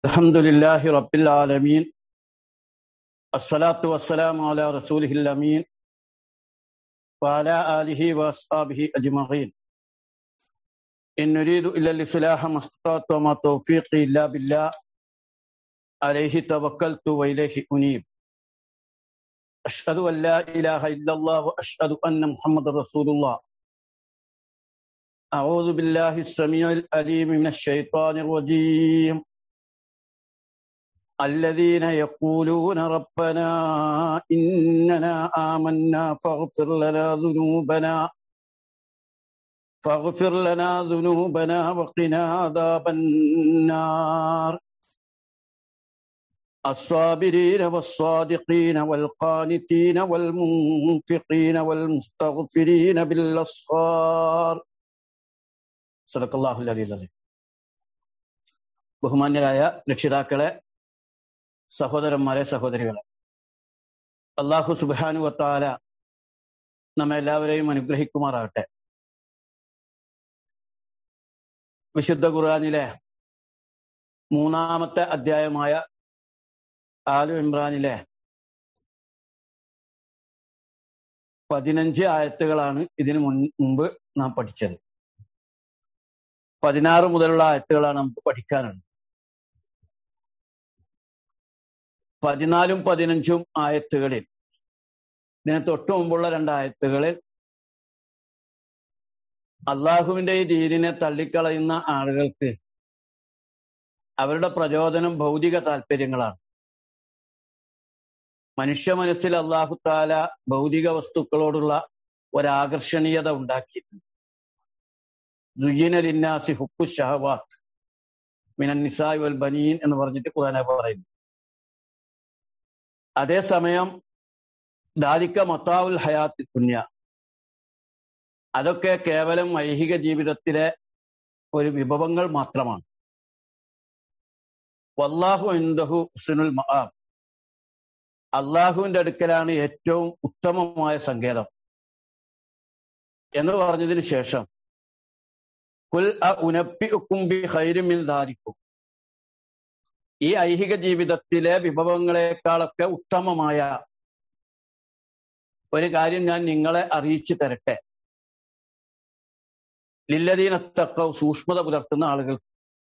الحمد لله رب العالمين الصلاة والسلام على رسوله الأمين وعلى آله وأصحابه أجمعين إن نريد إلا الإصلاح ما استطعت وما توفيقي إلا بالله عليه توكلت وإليه أنيب أشهد أن لا إله إلا الله وأشهد أن محمد رسول الله أعوذ بالله السميع العليم من الشيطان الرجيم الذين يقولون ربنا إننا آمنا فاغفر لنا ذنوبنا فاغفر لنا ذنوبنا وقنا عذاب النار الصابرين والصادقين والقانتين والمنفقين والمستغفرين بالأسحار صدق الله العلي العظيم ബഹുമാന്യരായ രക്ഷിതാക്കളെ സഹോദരന്മാരെ സഹോദരികളെ അള്ളാഹു സുബാനു വത്താല നമ്മെ എല്ലാവരെയും അനുഗ്രഹിക്കുമാറാകട്ടെ വിശുദ്ധ ഖുർആാനിലെ മൂന്നാമത്തെ അധ്യായമായ ആലു ഇമ്രാനിലെ പതിനഞ്ച് ആയത്തുകളാണ് ഇതിനു മുൻപ് നാം പഠിച്ചത് പതിനാറ് മുതലുള്ള ആയത്തുകളാണ് നമുക്ക് പഠിക്കാനുള്ളത് പതിനാലും പതിനഞ്ചും ആയത്തുകളിൽ ഇതിന് തൊട്ടു മുമ്പുള്ള രണ്ടായത്തുകളിൽ അള്ളാഹുവിന്റെ ഈ ദീനിനെ തള്ളിക്കളയുന്ന ആളുകൾക്ക് അവരുടെ പ്രചോദനം ഭൗതിക താല്പര്യങ്ങളാണ് മനുഷ്യ മനസ്സിൽ അള്ളാഹു താല ഭൗതിക വസ്തുക്കളോടുള്ള ഒരാകർഷണീയത ഉണ്ടാക്കിയിട്ടുണ്ട് ജുയ്യനലിന്നാസി ഹുക്കു ഷഹവാത്ത് മിനൻ നിസായ് വൽ ബനീൻ എന്ന് പറഞ്ഞിട്ട് ഖുർആന പറയുന്നു അതേസമയം ദാലിക്ക മൊത്താവുൽ ഹയാത്തി പുണ്യ അതൊക്കെ കേവലം ഐഹിക ജീവിതത്തിലെ ഒരു വിഭവങ്ങൾ മാത്രമാണ് വല്ലാഹു ഇന്ദഹു ഹുസ്നുൽ മആബ് അള്ളാഹുവിന്റെ അടുക്കലാണ് ഏറ്റവും ഉത്തമമായ സങ്കേതം എന്ന് പറഞ്ഞതിന് ശേഷം കുൽ ഉനപ്പി ഉക്കുംബി ഹൈരുമിൻ ധാരിക്കും ഈ ഐഹിക ജീവിതത്തിലെ വിഭവങ്ങളെക്കാളൊക്കെ ഉത്തമമായ ഒരു കാര്യം ഞാൻ നിങ്ങളെ അറിയിച്ചു തരട്ടെ ലില്ലദീനത്തക്ക സൂക്ഷ്മത പുലർത്തുന്ന ആളുകൾ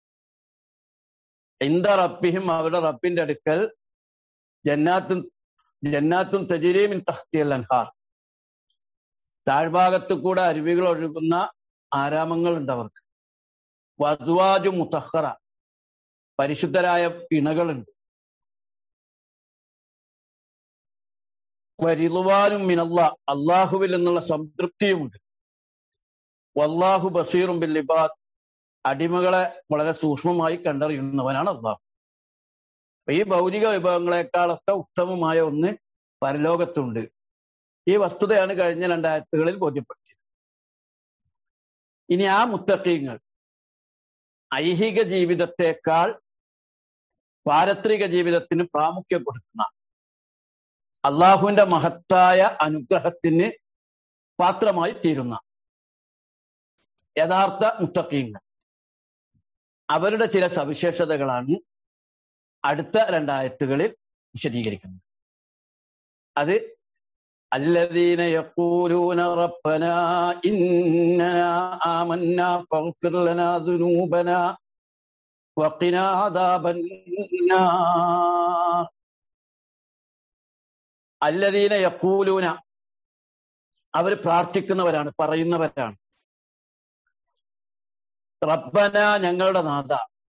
എന്ത റബ്ബിയും അവരുടെ റബ്ബിന്റെ അടുക്കൽ ജന്നാത്തും ജന്നാത്തും തജിരീമിൻ തഹ്തിയൽ അൻഹാർ താഴ്ഭാഗത്തു കൂടെ അരുവികൾ ഒഴുകുന്ന ആരാമങ്ങൾ ഉണ്ട് അവർക്ക് വസുവാജു മുത്തഹറ പരിശുദ്ധരായ ഇണകളുണ്ട് വരിളുവാനും മിനല്ല അള്ളാഹുവിൽ നിന്നുള്ള സംതൃപ്തിയുമുണ്ട് വല്ലാഹു ബസീറും ബില്ലിബാദ് അടിമകളെ വളരെ സൂക്ഷ്മമായി കണ്ടറിയുന്നവനാണ് അള്ളാഹു ഈ ഭൗതിക വിഭവങ്ങളെക്കാളൊക്കെ ഉത്തമമായ ഒന്ന് പരലോകത്തുണ്ട് ഈ വസ്തുതയാണ് കഴിഞ്ഞ രണ്ടായിരത്തുകളിൽ ബോധ്യപ്പെടുത്തിയത് ഇനി ആ മുത്തക്കീങ്ങൾ ഐഹിക ജീവിതത്തെക്കാൾ പാരത്രിക ജീവിതത്തിന് പ്രാമുഖ്യം കൊടുക്കുന്ന അള്ളാഹുവിന്റെ മഹത്തായ അനുഗ്രഹത്തിന് പാത്രമായി തീരുന്ന യഥാർത്ഥ മുത്തക്കീങ്ങൾ അവരുടെ ചില സവിശേഷതകളാണ് അടുത്ത രണ്ടായത്തുകളിൽ വിശദീകരിക്കുന്നത് അത് الذين يقولون ربنا إنا آمنا فاغفر لنا ذنوبنا وقنا عذاب النار الذين يقولون അവർ പ്രാർത്ഥിക്കുന്നവരാണ് പറയുന്നവരാണ് റബ്ബന ഞങ്ങളുടെ നാഥ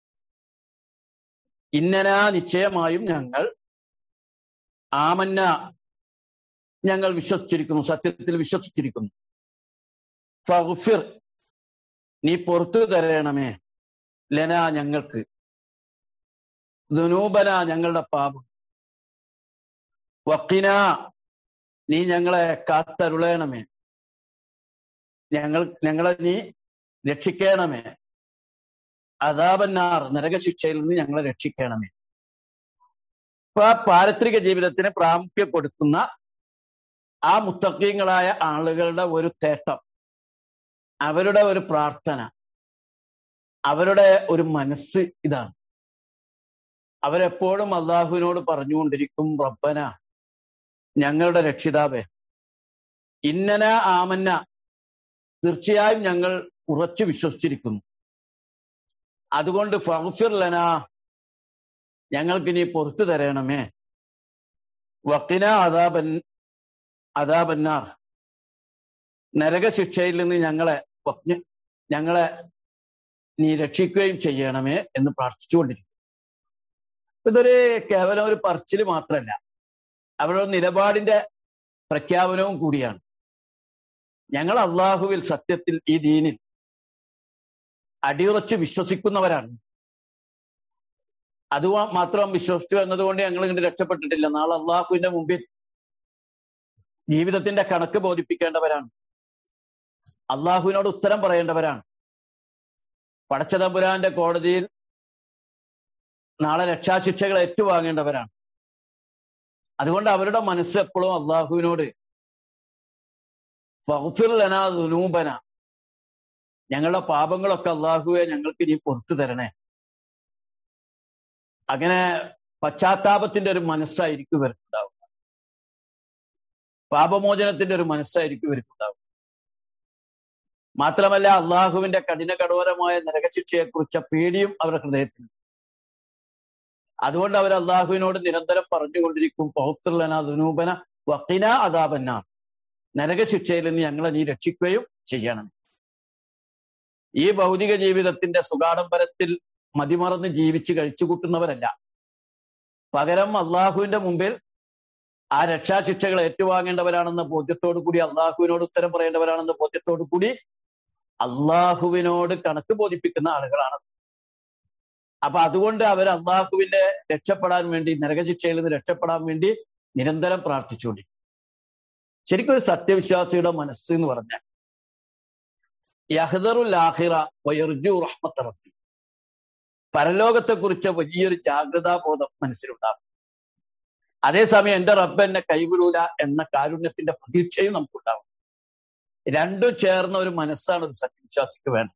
ഇന്നനാ നിശ്ചയമായും ഞങ്ങൾ ആമന്ന ഞങ്ങൾ വിശ്വസിച്ചിരിക്കുന്നു സത്യത്തിൽ വിശ്വസിച്ചിരിക്കുന്നു ഫിർ നീ പുറത്തു തരണമേ ലന ഞങ്ങൾക്ക് ദുനൂബന ഞങ്ങളുടെ പാപം വക്കിന നീ ഞങ്ങളെ കാത്തരുളയണമേ ഞങ്ങൾ ഞങ്ങളെ നീ രക്ഷിക്കണമേ അതാപന്നാർ നരകശിക്ഷയിൽ നിന്ന് ഞങ്ങളെ രക്ഷിക്കണമേ അപ്പൊ ആ പാരത്രിക ജീവിതത്തിന് പ്രാമുഖ്യം കൊടുക്കുന്ന ആ മുത്തക്കീങ്ങളായ ആളുകളുടെ ഒരു തേട്ടം അവരുടെ ഒരു പ്രാർത്ഥന അവരുടെ ഒരു മനസ്സ് ഇതാണ് അവരെപ്പോഴും അള്ളാഹുവിനോട് പറഞ്ഞുകൊണ്ടിരിക്കും റബ്ബന ഞങ്ങളുടെ രക്ഷിതാവേ ഇന്നന ആമന്ന തീർച്ചയായും ഞങ്ങൾ ഉറച്ചു വിശ്വസിച്ചിരിക്കുന്നു അതുകൊണ്ട് ഫഗ്ഫിർ ലന ഞങ്ങൾക്ക് നീ പുറത്തു തരണമേ വക്കിന അതാബൻ അതാബന്നാർ നരകശിക്ഷയിൽ നിന്ന് ഞങ്ങളെ വക്ഞ- ഞങ്ങളെ നീ രക്ഷിക്കുകയും ചെയ്യണമേ എന്ന് പ്രാർത്ഥിച്ചുകൊണ്ടിരിക്കും ഇതൊരു കേവലം ഒരു പറച്ചില് മാത്രമല്ല അവരുടെ നിലപാടിന്റെ പ്രഖ്യാപനവും കൂടിയാണ് ഞങ്ങൾ അള്ളാഹുവിൽ സത്യത്തിൽ ഈ ദീനിൽ അടിയുറച്ച് വിശ്വസിക്കുന്നവരാണ് അത് മാത്രം വിശ്വസിച്ചു എന്നതുകൊണ്ട് ഞങ്ങൾ ഇങ്ങോട്ട് രക്ഷപ്പെട്ടിട്ടില്ല നാളെ അള്ളാഹുവിന്റെ മുമ്പിൽ ജീവിതത്തിന്റെ കണക്ക് ബോധിപ്പിക്കേണ്ടവരാണ് അള്ളാഹുവിനോട് ഉത്തരം പറയേണ്ടവരാണ് പടച്ചതമ്പുരാന്റെ കോടതിയിൽ നാളെ രക്ഷാശിക്ഷകൾ ഏറ്റുവാങ്ങേണ്ടവരാണ് അതുകൊണ്ട് അവരുടെ മനസ്സ് എപ്പോഴും അള്ളാഹുവിനോട് ഫഗ്ഫിർ ലനാ ദുനൂബന ഞങ്ങളുടെ പാപങ്ങളൊക്കെ അള്ളാഹുവെ ഞങ്ങൾക്ക് നീ പുറത്തു തരണേ അങ്ങനെ പശ്ചാത്താപത്തിന്റെ ഒരു മനസ്സായിരിക്കും ഇവർക്കുണ്ടാവുക പാപമോചനത്തിന്റെ ഒരു മനസ്സായിരിക്കും ഇവർക്കുണ്ടാവുക മാത്രമല്ല അള്ളാഹുവിന്റെ കഠിന കഠോരമായ നരകശിക്ഷയെ കുറിച്ച പേടിയും അവരുടെ ഹൃദയത്തിൽ അതുകൊണ്ട് അവർ അള്ളാഹുവിനോട് നിരന്തരം പറഞ്ഞുകൊണ്ടിരിക്കും പൗത്രലന ദുനൂപന വക്കിന അതാപന്ന നരകശിക്ഷയിൽ നിന്ന് ഞങ്ങളെ നീ രക്ഷിക്കുകയും ചെയ്യണം ഈ ഭൗതിക ജീവിതത്തിന്റെ സുഗാഡംബരത്തിൽ മതിമറന്ന് ജീവിച്ച് കഴിച്ചു കൂട്ടുന്നവരല്ല പകരം അള്ളാഹുവിന്റെ മുമ്പിൽ ആ രക്ഷാശിക്ഷകൾ ഏറ്റുവാങ്ങേണ്ടവരാണെന്ന ബോധ്യത്തോടു കൂടി അള്ളാഹുവിനോട് ഉത്തരം പറയേണ്ടവരാണെന്ന ബോധ്യത്തോടു കൂടി അള്ളാഹുവിനോട് കണക്ക് ബോധിപ്പിക്കുന്ന ആളുകളാണ് അപ്പൊ അതുകൊണ്ട് അവർ അള്ളാഹുവിന്റെ രക്ഷപ്പെടാൻ വേണ്ടി നരകശിക്ഷയിൽ നിന്ന് രക്ഷപ്പെടാൻ വേണ്ടി നിരന്തരം പ്രാർത്ഥിച്ചുകൊണ്ടിരിക്കും ശരിക്കും ഒരു സത്യവിശ്വാസിയുടെ മനസ്സ് എന്ന് പറഞ്ഞാൽ യഹദറുൽ ആഹിറ വയർജു റഹ്മത്ത് റബ്ബി പരലോകത്തെ കുറിച്ച് വലിയൊരു ജാഗ്രതാബോധം മനസ്സിലുണ്ടാകും അതേസമയം എന്റെ റബ്ബ് എന്നെ കൈവിടൂല എന്ന കാരുണ്യത്തിന്റെ പ്രതീക്ഷയും നമുക്കുണ്ടാവും രണ്ടും ചേർന്ന ഒരു മനസ്സാണ് ഒരു സത്യവിശ്വാസിക്ക് വേണം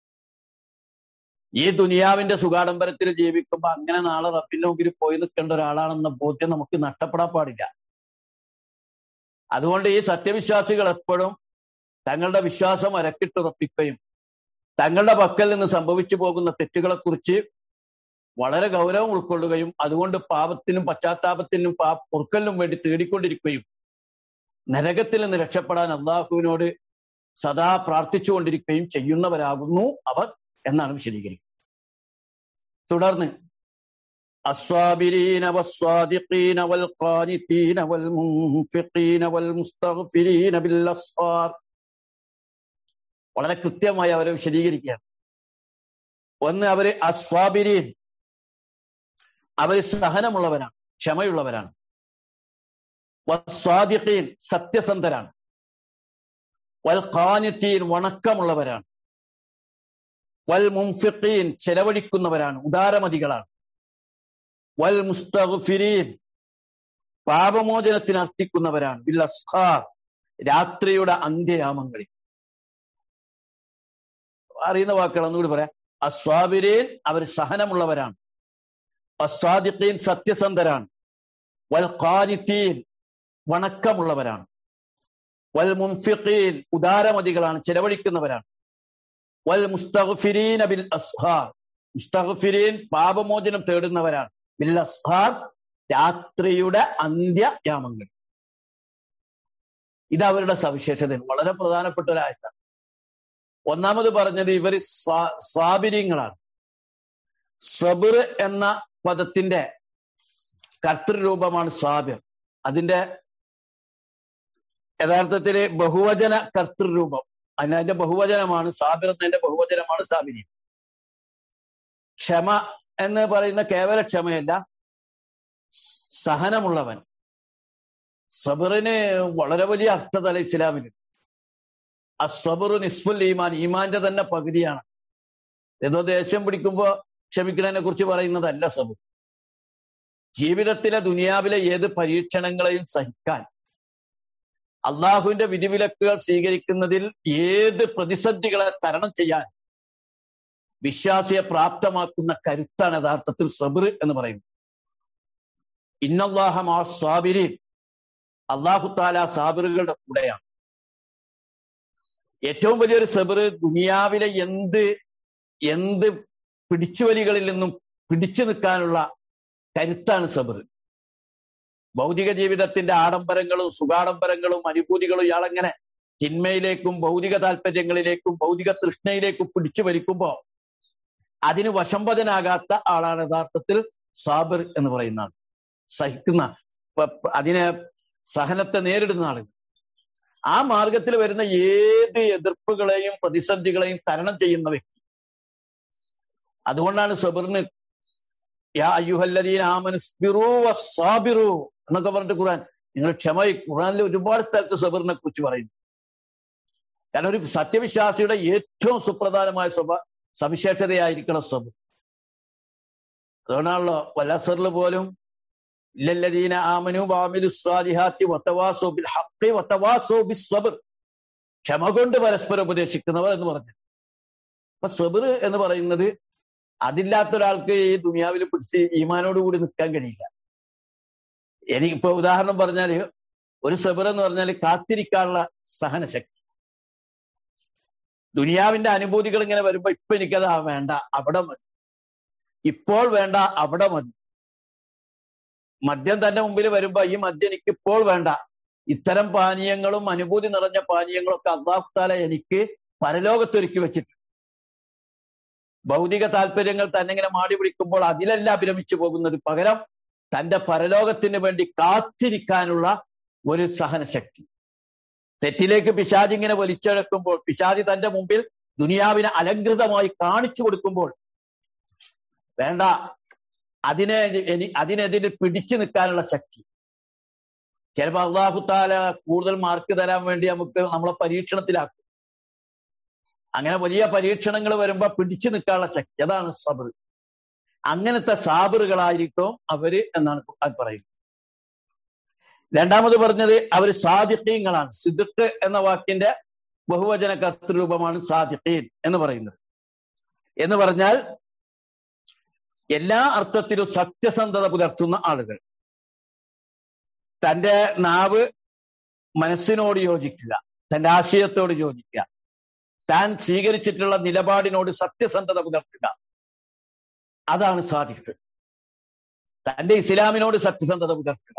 ഈ ദുനിയാവിന്റെ സുഖാഡംബരത്തിൽ ജീവിക്കുമ്പോൾ അങ്ങനെ നാളെ റബ്ബിന്റെ മുമ്പിൽ പോയി നിൽക്കേണ്ട ഒരാളാണെന്ന ബോധ്യം നമുക്ക് നഷ്ടപ്പെടാൻ പാടില്ല അതുകൊണ്ട് ഈ സത്യവിശ്വാസികൾ എപ്പോഴും തങ്ങളുടെ വിശ്വാസം അരക്കിട്ടുറപ്പിക്കുകയും തങ്ങളുടെ പക്കൽ നിന്ന് സംഭവിച്ചു പോകുന്ന തെറ്റുകളെ കുറിച്ച് വളരെ ഗൗരവം ഉൾക്കൊള്ളുകയും അതുകൊണ്ട് പാപത്തിനും പശ്ചാത്താപത്തിനും പാ പൊറുക്കലിനും വേണ്ടി തേടിക്കൊണ്ടിരിക്കുകയും നരകത്തിൽ നിന്ന് രക്ഷപ്പെടാൻ അള്ളാഹുവിനോട് സദാ പ്രാർത്ഥിച്ചുകൊണ്ടിരിക്കുകയും ചെയ്യുന്നവരാകുന്നു അവർ എന്നാണ് വിശദീകരിക്കുന്നത് തുടർന്ന് الصابرين والصادقين والقانتين والمنفقين والمستغفرين بالأسحار വളരെ കൃത്യമായി അവരെ വിശദീകരിക്കുകയാണ് ഒന്ന് അവര് അസ്വാബിരീൻ അവര് സഹനമുള്ളവരാണ് ക്ഷമയുള്ളവരാണ് വസ്വാദിഖീൻ സത്യസന്ധരാണ് വൽ ഖാനിത്തീൻ വണക്കമുള്ളവരാണ് വൽ മുംഫിഖീൻ ചെലവഴിക്കുന്നവരാണ് ഉദാരമതികളാണ് വൽ മുസ്തഗ്ഫിരീൻ പാപമോചനത്തിന് അർത്ഥിക്കുന്നവരാണ് ബിൽ അസ്ഹാർ രാത്രിയുടെ അന്ത്യയാമങ്ങളിൽ അറിയുന്ന വാക്കുകൾ ഒന്നുകൂടി പറയാം അസ്വാബിരീൻ അവർ സഹനമുള്ളവരാണ് അസ്വാദിഖീൻ സത്യസന്ധരാണ് വൽ ഖാനിത്തീൻ വണക്കമുള്ളവരാണ് വൽ മുൻഫിഖീൻ ഉദാരമതികളാണ് ചെലവഴിക്കുന്നവരാണ് വൽ മുസ്തഗ്ഫിരീൻ ബിൽ അസ്ഹാർ മുസ്തഗ്ഫിരീൻ പാപമോചനം തേടുന്നവരാണ് ബിൽ അസ്ഹാർ രാത്രിയുടെ അന്ത്യയാമങ്ങൾ ഇത് അവരുടെ സവിശേഷത വളരെ പ്രധാനപ്പെട്ട ഒരു ആയത്താണ് ഒന്നാമത് പറഞ്ഞത് ഇവർ സ്വാബിര്യങ്ങളാണ് സബിർ എന്ന പദത്തിന്റെ കർത്തൃരൂപമാണ് സ്വാബിർ അതിന്റെ യഥാർത്ഥത്തില് ബഹുവചന കർത്തൃരൂപം അതിന്റെ ബഹുവചനമാണ് സാബിർ എന്നതിന്റെ ബഹുവചനമാണ് സാബിരി ക്ഷമ എന്ന് പറയുന്ന കേവല ക്ഷമയല്ല സഹനമുള്ളവൻ സബറിന് വളരെ വലിയ അർത്ഥതല ഇസ്ലാമിൽ അസ്വബറു നിസ്ഫുൽ ഈമാൻ ഈമാന്റെ തന്നെ പകുതിയാണ് ഏതോ ദേഷ്യം പിടിക്കുമ്പോ ക്ഷമിക്കുന്നതിനെ കുറിച്ച് പറയുന്നതല്ല സബർ ജീവിതത്തിലെ ദുനിയാവിലെ ഏത് പരീക്ഷണങ്ങളെയും സഹിക്കാൻ അള്ളാഹുവിന്റെ വിധിവിലക്കുകൾ സ്വീകരിക്കുന്നതിൽ ഏത് പ്രതിസന്ധികളെ തരണം ചെയ്യാൻ വിശ്വാസിയെ പ്രാപ്തമാക്കുന്ന കരുത്താണ് യഥാർത്ഥത്തിൽ സബർ എന്ന് പറയുന്നത് ഇന്നല്ലാഹ മാ സ്വാബിരീൻ അള്ളാഹു താല സാബിറുകളുടെ കൂടെയാണ് ഏറ്റവും വലിയൊരു സബിർ ദുനിയാവിലെ എന്ത് എന്ത് പിടിച്ചുവലികളിൽ നിന്നും പിടിച്ചു നിൽക്കാനുള്ള കരുത്താണ് സബിർ ഭൗതിക ജീവിതത്തിന്റെ ആഡംബരങ്ങളും സുഖാഡംബരങ്ങളും അനുഭൂതികളും ഇയാളെങ്ങനെ തിന്മയിലേക്കും ഭൗതിക താല്പര്യങ്ങളിലേക്കും ഭൗതിക തൃഷ്ണയിലേക്കും പിടിച്ചു വലിക്കുമ്പോ അതിന് വശംബദനാകാത്ത ആളാണ് യഥാർത്ഥത്തിൽ സാബിർ എന്ന് പറയുന്ന ആൾ സഹിക്കുന്ന അതിനെ സഹനത്തെ നേരിടുന്ന ആളുകൾ ആ മാർഗത്തിൽ വരുന്ന ഏത് എതിർപ്പുകളെയും പ്രതിസന്ധികളെയും തരണം ചെയ്യുന്ന വ്യക്തി അതുകൊണ്ടാണ് സബിറിന് യാ അയ്യുഹല്ലദീൻ ആമനുസ്ബിറു വസ്സാബിറു എന്നൊക്കെ പറഞ്ഞിട്ട് ഖുർആൻ നിങ്ങൾ ക്ഷമ ഖുർആനിൽ ഒരുപാട് സ്ഥലത്ത് സബറിനെ കുറിച്ച് പറയുന്നു കാരണം ഒരു സത്യവിശ്വാസിയുടെ ഏറ്റവും സുപ്രധാനമായ സ്വഭ സവിശേഷതയായിരിക്കണം സബർ അതുകൊണ്ടാണല്ലോ വല്ലസറിൽ പോലും ഇല്ലല്ലദീന ആമനു ബാമിലു സ്വാദിഹാത്തി വത്തവാസോ ബിൽ ഹഖി വത്തവാസോ ബിസ് സബർ ക്ഷമ കൊണ്ട് പരസ്പരം ഉപദേശിക്കുന്നവർ എന്ന് പറഞ്ഞു അപ്പൊ സബർ എന്ന് പറയുന്നത് അതില്ലാത്ത ഒരാൾക്ക് ഈ ദുനിയാവിൽ പിടിച്ച് ഈമാനോട് കൂടി നിൽക്കാൻ കഴിയില്ല എനിക്കിപ്പോ ഉദാഹരണം പറഞ്ഞാല് ഒരു സബർ എന്ന് പറഞ്ഞാൽ കാത്തിരിക്കാനുള്ള സഹനശക്തി ദുനിയാവിന്റെ അനുഭൂതികൾ ഇങ്ങനെ വരുമ്പോ ഇപ്പൊ എനിക്കത് വേണ്ട അവിടെ മതി ഇപ്പോൾ വേണ്ട അവിടെ മതി മദ്യം തന്റെ മുമ്പിൽ വരുമ്പോ ഈ മദ്യം എനിക്ക് ഇപ്പോൾ വേണ്ട ഇത്തരം പാനീയങ്ങളും അനുഭൂതി നിറഞ്ഞ പാനീയങ്ങളും ഒക്കെ അള്ളാഹുത്താല എനിക്ക് പരലോകത്തൊരുക്കി വെച്ചിട്ടുണ്ട് ഭൗതിക താല്പര്യങ്ങൾ തന്നെ ഇങ്ങനെ മാടി പിടിക്കുമ്പോൾ അതിലല്ല അഭിരമിച്ചു പോകുന്നത് പകരം തന്റെ പരലോകത്തിന് വേണ്ടി കാത്തിരിക്കാനുള്ള ഒരു സഹനശക്തി തെറ്റിലേക്ക് പിശാജ് ഇങ്ങനെ വലിച്ചെടുക്കുമ്പോൾ പിശാജ് തന്റെ മുമ്പിൽ ദുനിയാവിനെ അലങ്കൃതമായി കാണിച്ചു കൊടുക്കുമ്പോൾ വേണ്ട അതിനെ അതിനെതിരെ പിടിച്ചു നിൽക്കാനുള്ള ശക്തി ചിലപ്പോൾ അള്ളാഹുത്താല കൂടുതൽ മാർക്ക് തരാൻ വേണ്ടി നമുക്ക് നമ്മളെ പരീക്ഷണത്തിലാക്കും അങ്ങനെ വലിയ പരീക്ഷണങ്ങൾ വരുമ്പോ പിടിച്ചു നിൽക്കാനുള്ള ശക്തി അതാണ് സബർ അങ്ങനത്തെ സാബറുകളായിരിക്കും അവര് എന്നാണ് പറയുന്നത് രണ്ടാമത് പറഞ്ഞത് അവർ സാദിഖീങ്ങളാണ് സിദ്ദ് എന്ന വാക്കിന്റെ ബഹുവചന കർത്തൃരൂപമാണ് സാദിഖീൻ എന്ന് പറയുന്നത് എന്ന് പറഞ്ഞാൽ എല്ലാ അർത്ഥത്തിലും സത്യസന്ധത പുലർത്തുന്ന ആളുകൾ തന്റെ നാവ് മനസ്സിനോട് യോജിക്കുക തന്റെ ആശയത്തോട് യോജിക്കുക താൻ സ്വീകരിച്ചിട്ടുള്ള നിലപാടിനോട് സത്യസന്ധത പുലർത്തുക അതാണ് സാധിക്ക് തന്റെ ഇസ്ലാമിനോട് സത്യസന്ധത പുലർത്തുക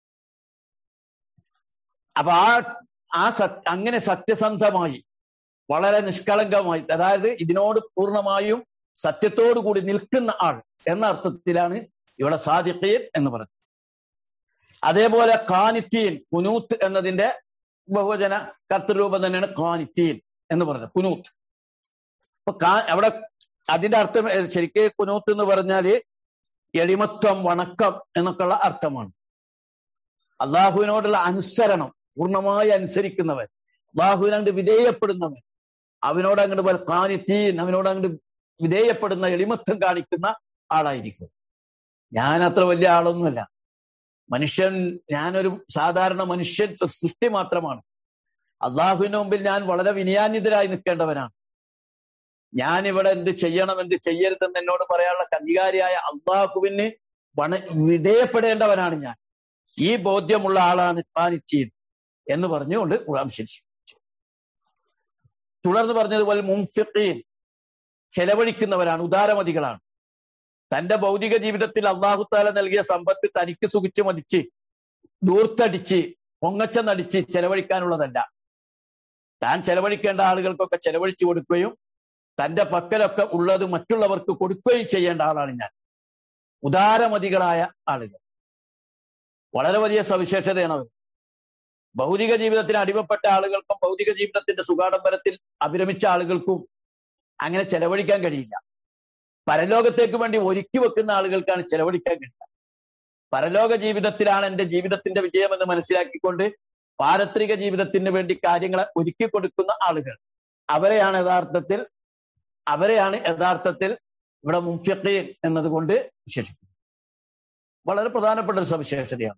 അപ്പൊ ആ ആ സത് അങ്ങനെ സത്യസന്ധമായി വളരെ നിഷ്കളങ്കമായി അതായത് ഇതിനോട് പൂർണ്ണമായും സത്യത്തോടു കൂടി നിൽക്കുന്ന ആൾ എന്ന അർത്ഥത്തിലാണ് ഇവിടെ സാദിഖീൻ എന്ന് പറഞ്ഞത് അതേപോലെ കാനിത്തീൻ കുനൂത്ത് എന്നതിന്റെ ബഹുവചന കർത്തരൂപം തന്നെയാണ് കാനിത്തീൻ എന്ന് പറഞ്ഞത് കുനൂത്ത് അപ്പൊ കാ അവിടെ അതിന്റെ അർത്ഥം ശരിക്ക് കുനൂത്ത് എന്ന് പറഞ്ഞാല് എളിമത്വം വണക്കം എന്നൊക്കെയുള്ള അർത്ഥമാണ് അള്ളാഹുവിനോടുള്ള അനുസരണം പൂർണ്ണമായി അനുസരിക്കുന്നവൻ അള്ളാഹുവിനങ്ങോട്ട് വിധേയപ്പെടുന്നവൻ അവനോട് അങ്ങോട്ട് കാനിത്തീൻ അവനോട് അങ്ങോട്ട് വിധേയപ്പെടുന്ന എളിമത്വം കാണിക്കുന്ന ആളായിരിക്കും ഞാൻ അത്ര വലിയ ആളൊന്നുമല്ല മനുഷ്യൻ ഞാനൊരു സാധാരണ മനുഷ്യൻ സൃഷ്ടി മാത്രമാണ് അള്ളാഹുവിന് മുമ്പിൽ ഞാൻ വളരെ വിനയാന്വിതരായി നിൽക്കേണ്ടവനാണ് ഞാൻ ഇവിടെ എന്ത് ചെയ്യണം എന്ത് ചെയ്യരുതെന്ന് എന്നോട് പറയാനുള്ള അധികാരിയായ അള്ളാഹുവിന് വണ വിധേയപ്പെടേണ്ടവനാണ് ഞാൻ ഈ ബോധ്യമുള്ള ആളാണ് ഖാനിച്ചീൻ എന്ന് പറഞ്ഞുകൊണ്ട് ഖുറാൻ ശരിച്ചു തുടർന്ന് പറഞ്ഞതുപോലെ മുംഫിഖീൻ ചെലവഴിക്കുന്നവരാണ് ഉദാരമതികളാണ് തന്റെ ഭൗതിക ജീവിതത്തിൽ അള്ളാഹുത്താല നൽകിയ സമ്പത്ത് തനിക്ക് സുഖിച്ച് മതിച്ച് ദൂർത്തടിച്ച് പൊങ്ങച്ച നടിച്ച് ചെലവഴിക്കാനുള്ളതല്ല താൻ ചെലവഴിക്കേണ്ട ആളുകൾക്കൊക്കെ ചെലവഴിച്ചു കൊടുക്കുകയും തന്റെ പക്കലൊക്കെ ഉള്ളത് മറ്റുള്ളവർക്ക് കൊടുക്കുകയും ചെയ്യേണ്ട ആളാണ് ഞാൻ ഉദാരമതികളായ ആളുകൾ വളരെ വലിയ സവിശേഷതയാണ് അവർ ഭൗതിക ജീവിതത്തിന് അടിമപ്പെട്ട ആളുകൾക്കും ഭൗതിക ജീവിതത്തിന്റെ സുഖാഡംബരത്തിൽ അഭിരമിച്ച ആളുകൾക്കും അങ്ങനെ ചെലവഴിക്കാൻ കഴിയില്ല പരലോകത്തേക്ക് വേണ്ടി ഒരുക്കി വെക്കുന്ന ആളുകൾക്കാണ് ചെലവഴിക്കാൻ കഴിയുക പരലോക ജീവിതത്തിലാണ് എന്റെ ജീവിതത്തിന്റെ വിജയമെന്ന് മനസ്സിലാക്കിക്കൊണ്ട് പാരത്രിക ജീവിതത്തിന് വേണ്ടി കാര്യങ്ങളെ ഒരുക്കി കൊടുക്കുന്ന ആളുകൾ അവരെയാണ് യഥാർത്ഥത്തിൽ അവരെയാണ് യഥാർത്ഥത്തിൽ ഇവിടെ മുംഫിഖീൻ എന്നതുകൊണ്ട് വിശേഷിക്കുന്നത് വളരെ പ്രധാനപ്പെട്ട ഒരു സവിശേഷതയാണ്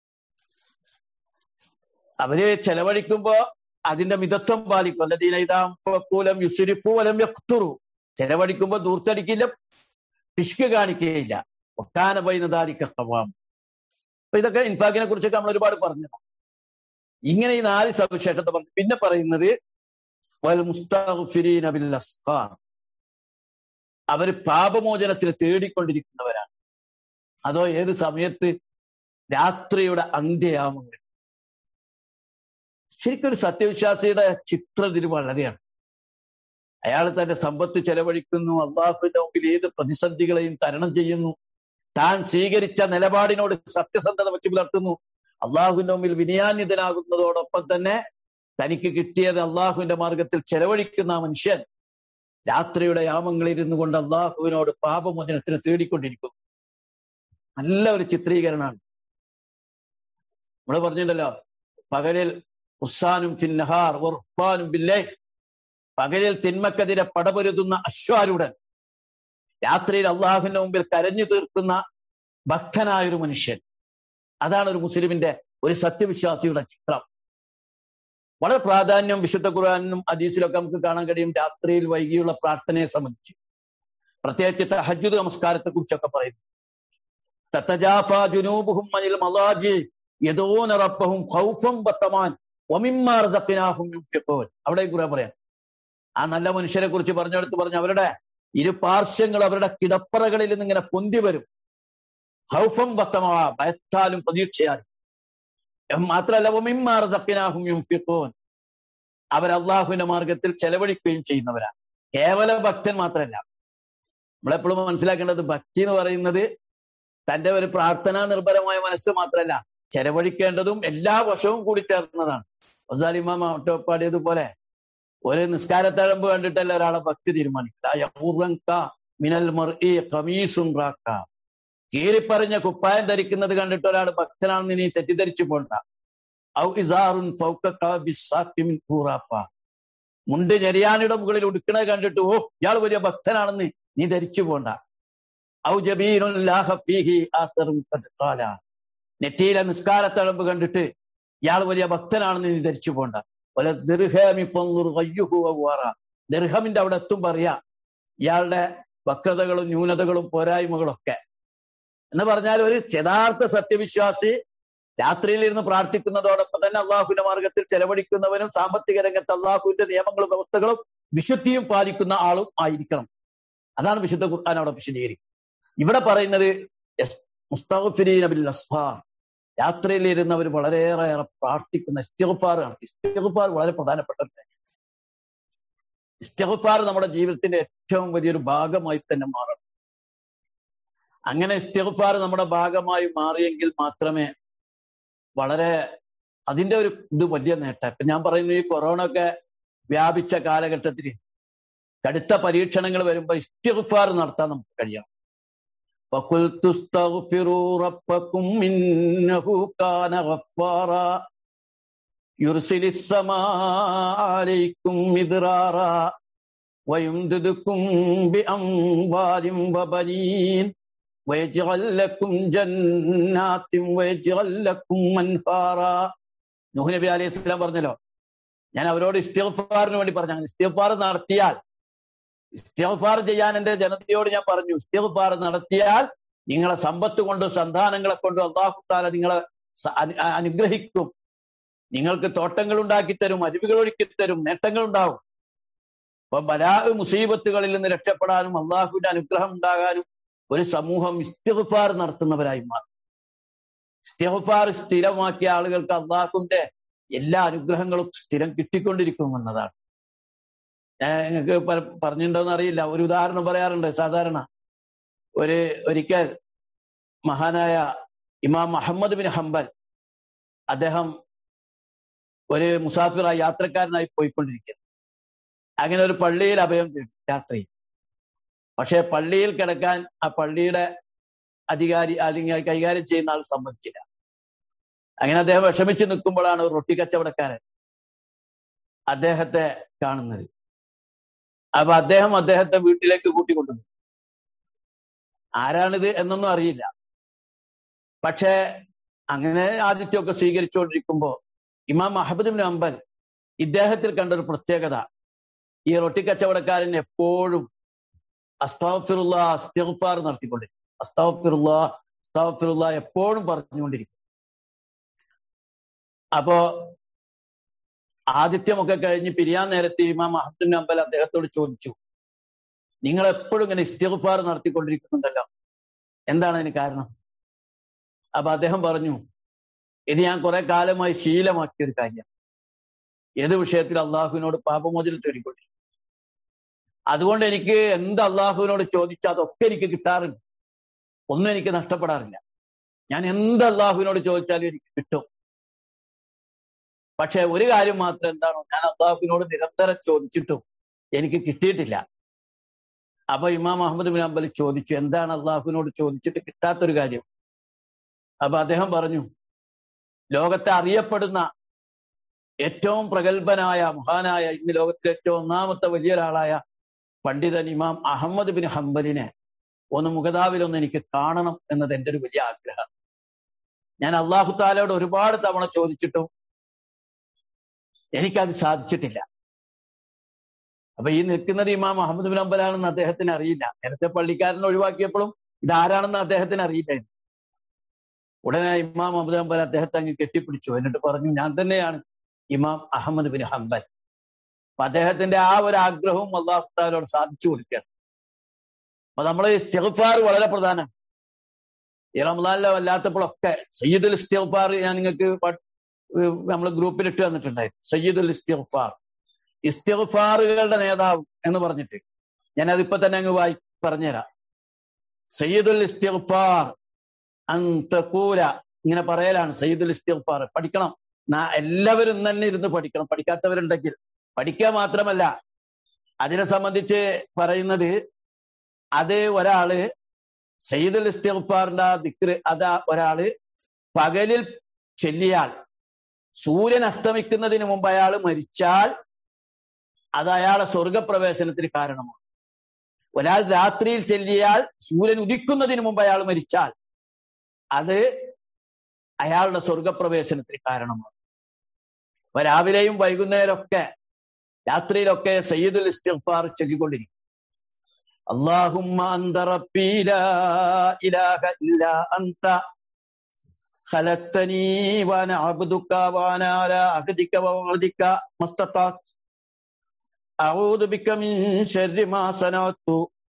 അവര് ചെലവഴിക്കുമ്പോ അതിന്റെ മിതത്വം പാലിക്കും അല്ലദീനം യുസുരിഫു വലം യഖ്തുറു ചെലവഴിക്കുമ്പോ ദൂർത്തടിക്കില്ല പിശുക്ക് കാണിക്കുകയില്ല ഒട്ടാന പൈനതാരിക്കവാം അപ്പൊ ഇതൊക്കെ ഇൻഫാഖിനെ കുറിച്ചൊക്കെ നമ്മൾ ഒരുപാട് പറഞ്ഞതാണ് ഇങ്ങനെ ഈ നാല് സവിശേഷത പറഞ്ഞു പിന്നെ പറയുന്നത് വൽ മുസ്തഗ്ഫിരീന ബിൽ അസ്ഫാർ അവർ പാപമോചനത്തിന് തേടിക്കൊണ്ടിരിക്കുന്നവരാണ് അതോ ഏത് സമയത്ത് രാത്രിയുടെ അന്ത്യയാമങ്ങൾ ശരിക്കും ഒരു സത്യവിശ്വാസിയുടെ ചിത്രം ഇതിൽ വളരെയാണ് അയാൾ തന്റെ സമ്പത്ത് ചെലവഴിക്കുന്നു അള്ളാഹുവിന്റെ മുമ്പിൽ ഏത് പ്രതിസന്ധികളെയും തരണം ചെയ്യുന്നു താൻ സ്വീകരിച്ച നിലപാടിനോട് സത്യസന്ധത വെച്ച് പുലർത്തുന്നു അള്ളാഹുവിന്റെ മുമ്പിൽ വിനയാന്വിതനാകുന്നതോടൊപ്പം തന്നെ തനിക്ക് കിട്ടിയത് അള്ളാഹുവിന്റെ മാർഗത്തിൽ ചെലവഴിക്കുന്ന ആ മനുഷ്യൻ രാത്രിയുടെ യാമങ്ങളിൽ ഇരുന്നു കൊണ്ട് അള്ളാഹുവിനോട് പാപമോചനത്തിന് തേടിക്കൊണ്ടിരിക്കുന്നു നല്ല ഒരു ചിത്രീകരണമാണ് നമ്മൾ പറഞ്ഞിട്ടുണ്ടല്ലോ പകലിൽ ഹുസാനും ഫിന്നഹാർ ഉർഫാനും ബില്ലേ പകലിൽ തിന്മക്കെതിരെ പടപൊരുതുന്ന അശ്വാരൂഢൻ രാത്രിയിൽ അള്ളാഹുവിന്റെ മുമ്പിൽ കരഞ്ഞു തീർക്കുന്ന ഭക്തനായ ഒരു മനുഷ്യൻ അതാണ് ഒരു മുസ്ലിമിന്റെ ഒരു സത്യവിശ്വാസിയുടെ ചിത്രം വളരെ പ്രാധാന്യം വിശുദ്ധ ഖുർആാനും ഹദീസിലൊക്കെ നമുക്ക് കാണാൻ കഴിയും രാത്രിയിൽ വൈകിയുള്ള പ്രാർത്ഥനയെ സംബന്ധിച്ച് പ്രത്യേകിച്ച് തഹജുദ് നമസ്കാരത്തെ കുറിച്ചൊക്കെ പറയുന്നു തത്തജാഫ ജുനൂബുഹും മനിൽ മലാജി യദോന റബ്ബഹും ഖൗഫം വത്തമാൻ വമിമ്മാ റസഖ്നാഹും യുൻഫിഖൂൻ അവിടെ കുറെ പറയാം ആ നല്ല മനുഷ്യരെ കുറിച്ച് പറഞ്ഞെടുത്ത് പറഞ്ഞു അവരുടെ ഇരു പാർശ്വങ്ങൾ അവരുടെ കിടപ്പറകളിൽ നിന്ന് ഇങ്ങനെ പൊന്തി വരും ഹൗഫം വത്തമാ ഭയത്താലും പ്രതീക്ഷയാലും മാത്രമല്ല വമിമ്മാ റസഖ്നാഹും യുൻഫിഖൂൻ അവർ അള്ളാഹുവിന്റെ മാർഗത്തിൽ ചെലവഴിക്കുകയും ചെയ്യുന്നവരാണ് കേവല ഭക്തൻ മാത്രമല്ല നമ്മളെപ്പോഴും മനസ്സിലാക്കേണ്ടത് ഭക്തി എന്ന് പറയുന്നത് തന്റെ ഒരു പ്രാർത്ഥനാ നിർഭരമായ മനസ്സ് മാത്രമല്ല ചെലവഴിക്കേണ്ടതും എല്ലാ വശവും കൂടി ചേർന്നതാണ് ഒസാലിമാമ ഒട്ടപ്പാടിയതുപോലെ ഒരു നിസ്കാരത്തഴമ്പ് കണ്ടിട്ടല്ല ഒരാളെ ഭക്തി തീരുമാനിക്കില്ല മിനൽ കമീസും കീറിപ്പറഞ്ഞ കുപ്പായം ധരിക്കുന്നത് കണ്ടിട്ട് ഒരാൾ ഭക്തനാണെന്ന് നീ തെറ്റിദ്ധരിച്ചു പോണ്ട ഔ ഇസാറുൻ മുണ്ട് ഞെരിയാനിയുടെ മുകളിൽ ഉടുക്കണത് കണ്ടിട്ട് ഓ ഇയാൾ വലിയ ഭക്തനാണെന്ന് നീ ധരിച്ചു പോണ്ട ഔ നെറ്റിയിലെ നിസ്കാരത്തഴമ്പ് കണ്ടിട്ട് ഇയാൾ വലിയ ഭക്തനാണെന്ന് നീ ധരിച്ചു പോണ്ട പല ദർഹമിന്റെ അവിടെ എത്തും പറയാ ഇയാളുടെ വക്രതകളും ന്യൂനതകളും പോരായ്മകളും ഒക്കെ എന്ന് പറഞ്ഞാൽ ഒരു യഥാർത്ഥ സത്യവിശ്വാസി രാത്രിയിൽ ഇരുന്ന് പ്രാർത്ഥിക്കുന്നതോടൊപ്പം തന്നെ അള്ളാഹുവിന്റെ മാർഗത്തിൽ ചെലവഴിക്കുന്നവനും സാമ്പത്തിക രംഗത്ത് അള്ളാഹുവിന്റെ നിയമങ്ങളും വ്യവസ്ഥകളും വിശുദ്ധിയും പാലിക്കുന്ന ആളും ആയിരിക്കണം അതാണ് വിശുദ്ധ ഖുർആൻ അവിടെ വിശദീകരിക്കും ഇവിടെ പറയുന്നത് മുസ്തഫിരീൻ അബിൽ അസ്ഫാർ രാത്രിയിൽ ഇരുന്നവർ വളരെയേറെ പ്രാർത്ഥിക്കുന്ന ഇസ്തിഗ്ഫാറാണ് ഇസ്തിഗ്ഫാർ വളരെ പ്രധാനപ്പെട്ട ഒരു കാര്യം ഇസ്തിഗ്ഫാർ നമ്മുടെ ജീവിതത്തിന്റെ ഏറ്റവും വലിയൊരു ഭാഗമായി തന്നെ മാറണം അങ്ങനെ ഇസ്തിഗ്ഫാർ നമ്മുടെ ഭാഗമായി മാറിയെങ്കിൽ മാത്രമേ വളരെ അതിന്റെ ഒരു ഇത് വലിയ നേട്ടം ഇപ്പൊ ഞാൻ പറയുന്നു ഈ കൊറോണ ഒക്കെ വ്യാപിച്ച കാലഘട്ടത്തിൽ കടുത്ത പരീക്ഷണങ്ങൾ വരുമ്പോൾ ഇസ്തിഗ്ഫാർ നടത്താൻ നമുക്ക് കഴിയണം فقلت استغفروا ربكم إنه كان غفارا يرسل السماء عليكم مدرارا ويمددكم بأموال وبنين ويجعل لكم جنات ويجعل لكم أنهارا നൂഹ് നബി അലൈഹി സ്വലാം പറഞ്ഞല്ലോ ഞാൻ അവരോട് ഇസ്തിഗ്ഫാറിന് വേണ്ടി പറഞ്ഞു ഇസ്തിഗ്ഫാർ നടത്തിയാൽ ഇസ്തിഗ്ഫാർ ചെയ്യാൻ എന്റെ ജനതയോട് ഞാൻ പറഞ്ഞു ഇസ്തിഗ്ഫാർ നടത്തിയാൽ നിങ്ങളെ സമ്പത്ത് കൊണ്ടും സന്താനങ്ങളെ കൊണ്ടും അള്ളാഹു താല നിങ്ങളെ അനുഗ്രഹിക്കും നിങ്ങൾക്ക് തോട്ടങ്ങൾ ഉണ്ടാക്കി തരും അരുവികൾ ഒഴുക്കി തരും നേട്ടങ്ങൾ ഉണ്ടാവും അപ്പൊ ബലാ മുസീബത്തുകളിൽ നിന്ന് രക്ഷപ്പെടാനും അള്ളാഹുവിന്റെ അനുഗ്രഹം ഉണ്ടാകാനും ഒരു സമൂഹം ഇസ്തിഗ്ഫാർ നടത്തുന്നവരായി മാറും ഇസ്തിഗ്ഫാർ സ്ഥിരമാക്കിയ ആളുകൾക്ക് അള്ളാഹുവിന്റെ എല്ലാ അനുഗ്രഹങ്ങളും സ്ഥിരം കിട്ടിക്കൊണ്ടിരിക്കും എന്നതാണ് ഞാൻ നിങ്ങൾക്ക് പറഞ്ഞിട്ടുണ്ടോന്ന് അറിയില്ല ഒരു ഉദാഹരണം പറയാറുണ്ട് സാധാരണ ഒരു ഒരിക്കൽ മഹാനായ ഇമാം മുഹമ്മദ് ബിൻ ഹംബൽ അദ്ദേഹം ഒരു മുസാഫിറായി യാത്രക്കാരനായി പോയിക്കൊണ്ടിരിക്കുന്നു അങ്ങനെ ഒരു പള്ളിയിൽ അഭയം തേടി രാത്രി പക്ഷെ പള്ളിയിൽ കിടക്കാൻ ആ പള്ളിയുടെ അധികാരി അല്ലെങ്കിൽ കൈകാര്യം ചെയ്യുന്ന ആൾ സമ്മതിച്ചില്ല അങ്ങനെ അദ്ദേഹം വിഷമിച്ച് നിൽക്കുമ്പോഴാണ് ഒരു റൊട്ടി കച്ചവടക്കാരൻ അദ്ദേഹത്തെ കാണുന്നത് അപ്പൊ അദ്ദേഹം അദ്ദേഹത്തെ വീട്ടിലേക്ക് കൂട്ടിക്കൊണ്ടുവന്നു ആരാണിത് എന്നൊന്നും അറിയില്ല പക്ഷേ അങ്ങനെ ആദിത്യമൊക്കെ സ്വീകരിച്ചുകൊണ്ടിരിക്കുമ്പോ ഇമാം അഹമ്മദ് ബിൻ അമ്പൽ ഇദ്ദേഹത്തിൽ കണ്ട ഒരു പ്രത്യേകത ഈ റൊട്ടി കച്ചവടക്കാരൻ എപ്പോഴും അസ്താഫിറുള്ള അസ്തിഗ്ഫാർ നടത്തിക്കൊണ്ടിരിക്കും അസ്താഫിറുള്ള അസ്താഫിറുള്ള എപ്പോഴും പറഞ്ഞുകൊണ്ടിരിക്കും അപ്പോ ആദിത്യമൊക്കെ കഴിഞ്ഞ് പിരിയാൻ നേരത്തെ ഇമാം അഹമ്മദ് അമ്പൽ അദ്ദേഹത്തോട് ചോദിച്ചു നിങ്ങൾ എപ്പോഴും ഇങ്ങനെ ഇസ്തിഗ്ഫാർ നടത്തിക്കൊണ്ടിരിക്കുന്നുണ്ടല്ലോ എന്താണ് അതിന് കാരണം അപ്പൊ അദ്ദേഹം പറഞ്ഞു ഇത് ഞാൻ കുറെ കാലമായി ശീലമാക്കിയ ഒരു കാര്യം ഏത് വിഷയത്തിൽ അള്ളാഹുവിനോട് പാപമോചനം തേടിക്കൊണ്ടിരിക്കും അതുകൊണ്ട് എനിക്ക് എന്ത് അള്ളാഹുവിനോട് ചോദിച്ചാൽ അതൊക്കെ എനിക്ക് കിട്ടാറുണ്ട് ഒന്നും എനിക്ക് നഷ്ടപ്പെടാറില്ല ഞാൻ എന്ത് അള്ളാഹുവിനോട് ചോദിച്ചാലും എനിക്ക് കിട്ടും പക്ഷെ ഒരു കാര്യം മാത്രം എന്താണോ ഞാൻ അള്ളാഹുവിനോട് നിരന്തരം ചോദിച്ചിട്ടും എനിക്ക് കിട്ടിയിട്ടില്ല അപ്പൊ ഇമാം അഹമ്മദ് ബിൻ അമ്പലി ചോദിച്ചു എന്താണ് അള്ളാഹുവിനോട് ചോദിച്ചിട്ട് കിട്ടാത്തൊരു കാര്യം അപ്പൊ അദ്ദേഹം പറഞ്ഞു ലോകത്തെ അറിയപ്പെടുന്ന ഏറ്റവും പ്രഗത്ഭനായ മഹാനായ ഇന്ന് ലോകത്തിലെ ഏറ്റവും ഒന്നാമത്തെ വലിയ ഒരാളായ പണ്ഡിതൻ ഇമാം അഹമ്മദ് ബിൻ ഹംബലിനെ ഒന്ന് മുഖതാവിലൊന്ന് എനിക്ക് കാണണം എന്നത് എൻ്റെ ഒരു വലിയ ആഗ്രഹം ഞാൻ അള്ളാഹു താലയോട് ഒരുപാട് തവണ ചോദിച്ചിട്ടും എനിക്കത് സാധിച്ചിട്ടില്ല അപ്പൊ ഈ നിൽക്കുന്നത് ഇമാം അഹമ്മദ് ബിൻ അമ്പലാണെന്ന് അദ്ദേഹത്തിന് അറിയില്ല നേരത്തെ പള്ളിക്കാരനെ ഒഴിവാക്കിയപ്പോഴും ഇതാരാണെന്ന് അദ്ദേഹത്തിന് അറിയില്ലായിരുന്നു ഉടനെ ഇമാം അഹമ്മദ് അമ്പൽ അദ്ദേഹത്തെ അങ്ങ് കെട്ടിപ്പിടിച്ചു എന്നിട്ട് പറഞ്ഞു ഞാൻ തന്നെയാണ് ഇമാം അഹമ്മദ് ബിൻ ഹംബൽ അപ്പൊ അദ്ദേഹത്തിന്റെ ആ ഒരു ആഗ്രഹവും അള്ളാഹു താലോട് സാധിച്ചു കൊടുക്കുകയാണ് അപ്പൊ നമ്മൾ ഇസ്തിഗ്ഫാർ വളരെ പ്രധാനമാണ് ഈ റംലാനിലെ വല്ലാത്തപ്പോഴൊക്കെ സയ്യിദുൽ ഇസ്തിഗ്ഫാർ ഞാൻ നിങ്ങൾക്ക് നമ്മൾ ഗ്രൂപ്പിൽ ഇട്ട് തന്നിട്ടുണ്ടായിരുന്നു സയ്യിദുൽ ഇസ്തിഗ്ഫാർ ഇസ്തിഗ്ഫാറുകളുടെ നേതാവ് എന്ന് പറഞ്ഞിട്ട് ഞാൻ അതിപ്പോ തന്നെ അങ്ങ് വായി പറഞ്ഞുതരാം സയ്യിദുൽ ഇസ്തിഗ്ഫാർ അന്തകൂല ഇങ്ങനെ പറയലാണ് സയ്യിദുൽ ഇസ്തിഗ്ഫാർ പഠിക്കണം എല്ലാവരും തന്നെ ഇരുന്ന് പഠിക്കണം പഠിക്കാത്തവരുണ്ടെങ്കിൽ പഠിക്കുക മാത്രമല്ല അതിനെ സംബന്ധിച്ച് പറയുന്നത് അത് ഒരാള് സയ്യിദുൽ ഇസ്തിഗ്ഫാറിന്റെ ആ ദിക്ർ അതാ ഒരാള് പകലിൽ ചൊല്ലിയാൽ സൂര്യൻ അസ്തമിക്കുന്നതിന് മുമ്പ് അയാൾ മരിച്ചാൽ അത് അയാളെ സ്വർഗപ്രവേശനത്തിന് കാരണമാണ് ഒരാൾ രാത്രിയിൽ ചെല്ലിയാൽ സൂര്യൻ ഉദിക്കുന്നതിന് മുമ്പ് അയാൾ മരിച്ചാൽ അത് അയാളുടെ സ്വർഗപ്രവേശനത്തിന് കാരണമാണ് അപ്പൊ രാവിലെയും വൈകുന്നേരമൊക്കെ രാത്രിയിലൊക്കെ സയ്യിദുൽ ഇസ്തിഗ്ഫാർ ചൊല്ലിക്കൊണ്ടിരിക്കും اللهم أنت ربي لا إله إلا أنت خلقتني وأنا عبدك وأنا على عهدك ووعدك ما استطعت أعوذ بك من شر ما صنعت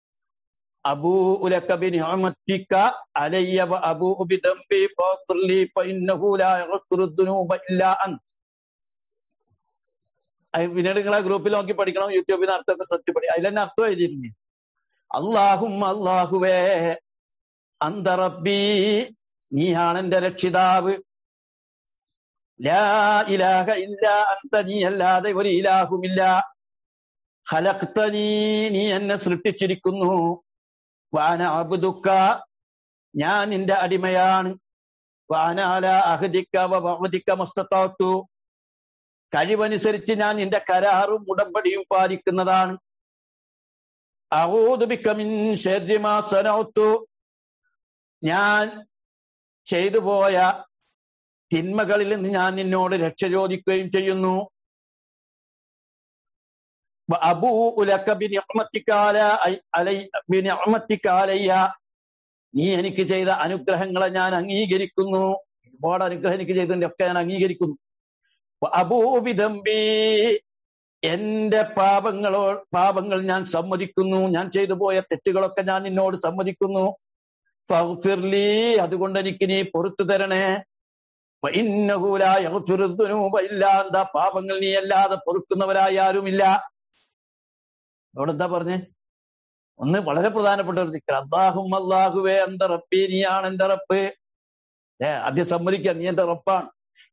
أبوء لك بنعمتك علي وأبوء بذنبي فاغفر لي فإنه لا يغفر الذنوب إلا أنت പിന്നീട് നിങ്ങൾ ആ ഗ്രൂപ്പിൽ നോക്കി പഠിക്കണം യൂട്യൂബിൽ നിന്ന് അർത്ഥമൊക്കെ ശ്രദ്ധിച്ച് പഠിക്കും അതിൽ തന്നെ അർത്ഥം എഴുതിയിരുന്നു അള്ളാഹും അള്ളാഹുവേ അന്തറബി നീയാണ് എന്റെ രക്ഷിതാവ് ലാ ഇലാഹ ഇല്ല അന്ത നീ അല്ലാതെ ഒരു ഇലാഹുമില്ല ഹലക്തനീ നീ എന്നെ സൃഷ്ടിച്ചിരിക്കുന്നു വാന അബുദുക്ക ഞാൻ നിന്റെ അടിമയാണ് വാനാല അഹദിക്ക വഹദിക്ക മുസ്തത്താത്തു കഴിവനുസരിച്ച് ഞാൻ നിന്റെ കരാറും ഉടമ്പടിയും പാലിക്കുന്നതാണ് സനൗത്തു ഞാൻ ചെയ്തു പോയ തിന്മകളിൽ നിന്ന് ഞാൻ നിന്നോട് രക്ഷ ചോദിക്കുകയും ചെയ്യുന്നു അബൂ നീ എനിക്ക് ചെയ്ത അനുഗ്രഹങ്ങളെ ഞാൻ അംഗീകരിക്കുന്നു ഒരുപാട് അനുഗ്രഹം എനിക്ക് ചെയ്തതിന്റെ ഒക്കെ ഞാൻ അംഗീകരിക്കുന്നു അബൂബിദമ്പി എന്റെ പാപങ്ങളോ പാപങ്ങൾ ഞാൻ സമ്മതിക്കുന്നു ഞാൻ ചെയ്തു പോയ തെറ്റുകളൊക്കെ ഞാൻ നിന്നോട് സമ്മതിക്കുന്നു ഫിർലി അതുകൊണ്ട് എനിക്ക് നീ പൊറത്തു തരണേ ഇല്ലാന്ത പാപങ്ങൾ നീ അല്ലാതെ പൊറുക്കുന്നവരായി ആരുമില്ല അവിടെ എന്താ പറഞ്ഞേ ഒന്ന് വളരെ പ്രധാനപ്പെട്ട ഒരു ദിക്കർ അള്ളാഹും അള്ളാഹുവേ എന്റെ റബ്ബി നീയാണ് എന്റെ റബ്ബ് ഏ ആദ്യം സമ്മതിക്കാൻ നീ എന്റെ റബ്ബാണ്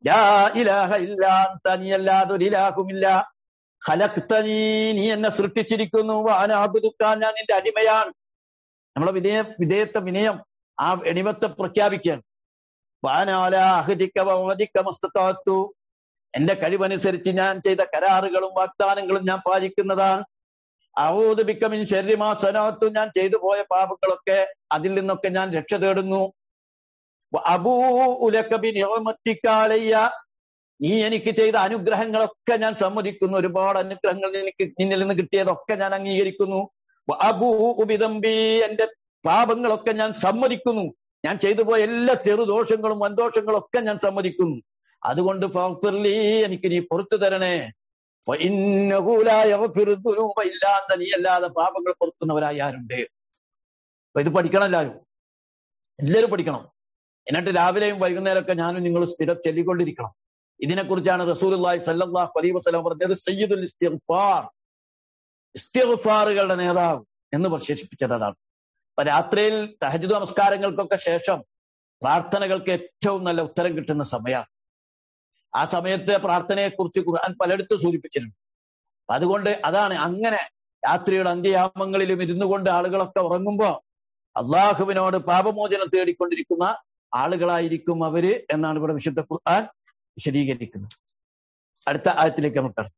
നീ അല്ലാതെ ഒരു ഇലാഹുമില്ല ഖലക്തനീ നീ എന്നെ സൃഷ്ടിച്ചിരിക്കുന്നു വാനാബുദുക്കാൻ ഞാൻ നിന്റെ അടിമയാണ് നമ്മളെ വിധേയ വിധേയത്വ വിനയം ആ എണിമത്തെ പ്രഖ്യാപിക്കുകയാണ് വാനാല അഹദിക്ക വദിക്ക മസ്തത്തു എന്റെ കഴിവനുസരിച്ച് ഞാൻ ചെയ്ത കരാറുകളും വാഗ്ദാനങ്ങളും ഞാൻ പാലിക്കുന്നതാണ് ഔദബിക്കമിൻ ശരീരമാ സനത്തു ഞാൻ ചെയ്തു പോയ പാപങ്ങളൊക്കെ അതിൽ നിന്നൊക്കെ ഞാൻ രക്ഷ തേടുന്നു അബൂ ഉലക്കബി നിയമത്തിക്കാലയ്യ നീ എനിക്ക് ചെയ്ത അനുഗ്രഹങ്ങളൊക്കെ ഞാൻ സമ്മതിക്കുന്നു ഒരുപാട് അനുഗ്രഹങ്ങൾ എനിക്ക് നിന്നിൽ നിന്ന് കിട്ടിയതൊക്കെ ഞാൻ അംഗീകരിക്കുന്നു അബൂ ഉബിതമ്പി എന്റെ പാപങ്ങളൊക്കെ ഞാൻ സമ്മതിക്കുന്നു ഞാൻ ചെയ്തു പോയ എല്ലാ ചെറുദോഷങ്ങളും വൻദോഷങ്ങളും ഒക്കെ ഞാൻ സമ്മതിക്കുന്നു അതുകൊണ്ട് ഫഗ്ഫിർലി എനിക്ക് നീ പുറത്തു തരണേ ഫഇന്നഹു ലാ യഗ്ഫിറു ദുനൂബ ഇല്ലാ അന്ത നീ അല്ലാതെ പാപങ്ങൾ പൊറുക്കുന്നവരായി ആരുണ്ട് അപ്പൊ ഇത് പഠിക്കണം എല്ലാവരും എല്ലാവരും പഠിക്കണം എന്നിട്ട് രാവിലെയും വൈകുന്നേരമൊക്കെ ഞാനും നിങ്ങൾ സ്ഥിരം ചൊല്ലിക്കൊണ്ടിരിക്കണം ഇതിനെക്കുറിച്ചാണ് റസൂലുള്ളാഹി സല്ലല്ലാഹു അലൈഹി വസല്ലം പറഞ്ഞത് സയ്യിദുൽ ഇസ്തിഗ്ഫാർ ഇസ്തിഗ്ഫാറുകളുടെ നേതാവ് എന്ന് വിശേഷിപ്പിച്ചത് അതാണ് അപ്പൊ രാത്രിയിൽ തഹജുദ് നമസ്കാരങ്ങൾക്കൊക്കെ ശേഷം പ്രാർത്ഥനകൾക്ക് ഏറ്റവും നല്ല ഉത്തരം കിട്ടുന്ന സമയമാണ് ആ സമയത്തെ പ്രാർത്ഥനയെക്കുറിച്ച് ഖുർആൻ പലയിടത്തും സൂചിപ്പിച്ചിട്ടുണ്ട് അപ്പൊ അതുകൊണ്ട് അതാണ് അങ്ങനെ രാത്രിയുടെ അന്ത്യയാമങ്ങളിലും ഇരുന്നു കൊണ്ട് ആളുകളൊക്കെ ഉറങ്ങുമ്പോ അള്ളാഹുവിനോട് പാപമോചനം തേടിക്കൊണ്ടിരിക്കുന്ന ആളുകളായിരിക്കും അവര് എന്നാണ് ഇവിടെ വിശുദ്ധ ഖുർആൻ വിശദീകരിക്കുന്നത് അടുത്ത ആയത്തിലേക്ക് നമുക്ക് കടക്കാം.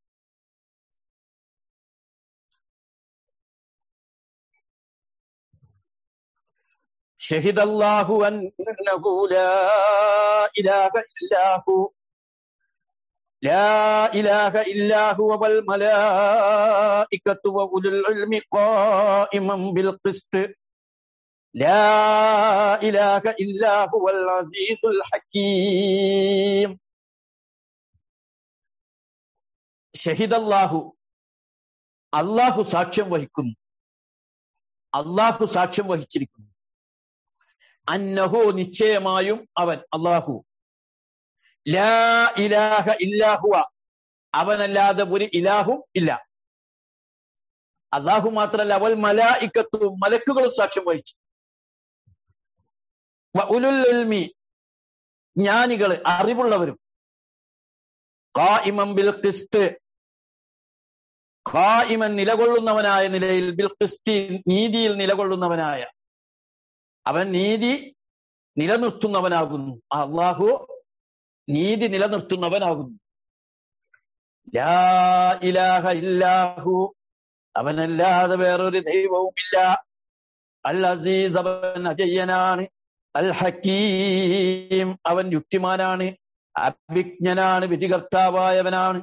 شهد الله أنه لا إله إلا هو لا إله إلا هو والملائكة وأولو العلم قائما بالقسط لا إله إلا هو العزيز الحكيم شهد الله അള്ളാഹു സാക്ഷ്യം വഹിക്കുന്നു അള്ളാഹു സാക്ഷ്യം വഹിച്ചിരിക്കുന്നു അന്നഹു നിശ്ചയമായും അവൻ അള്ളാഹു ലാ ഇലാഹ ഇല്ലാഹുവ അവനല്ലാതെ ഒരു ഇലാഹും ഇല്ല അള്ളാഹു മാത്രല്ല അവൽ മലായിക്കത്തും മലക്കുകളും സാക്ഷ്യം വഹിച്ചു വ ഉലുൽ ഇൽമി ജ്ഞാനികള് അറിവുള്ളവരും ഖായിമൻ ബിൽ ഖിസ്ത് ഖായിമൻ നിലകൊള്ളുന്നവനായ നിലയിൽ ബിൽ ഖിസ്തി നീതിയിൽ നിലകൊള്ളുന്നവനായ അവൻ നീതി നിലനിർത്തുന്നവനാകുന്നു അള്ളാഹു നീതി നിലനിർത്തുന്നവനാകുന്നു ലാ ഇലാഹ ഇല്ലാഹു അവനല്ലാതെ വേറൊരു ദൈവവുമില്ല അൽ അസീസ് അവൻ അജയ്യനാണ് അൽ ഹക്കീം അവൻ യുക്തിമാനാണ് അഭിജ്ഞനാണ് വിധികർത്താവായവനാണ്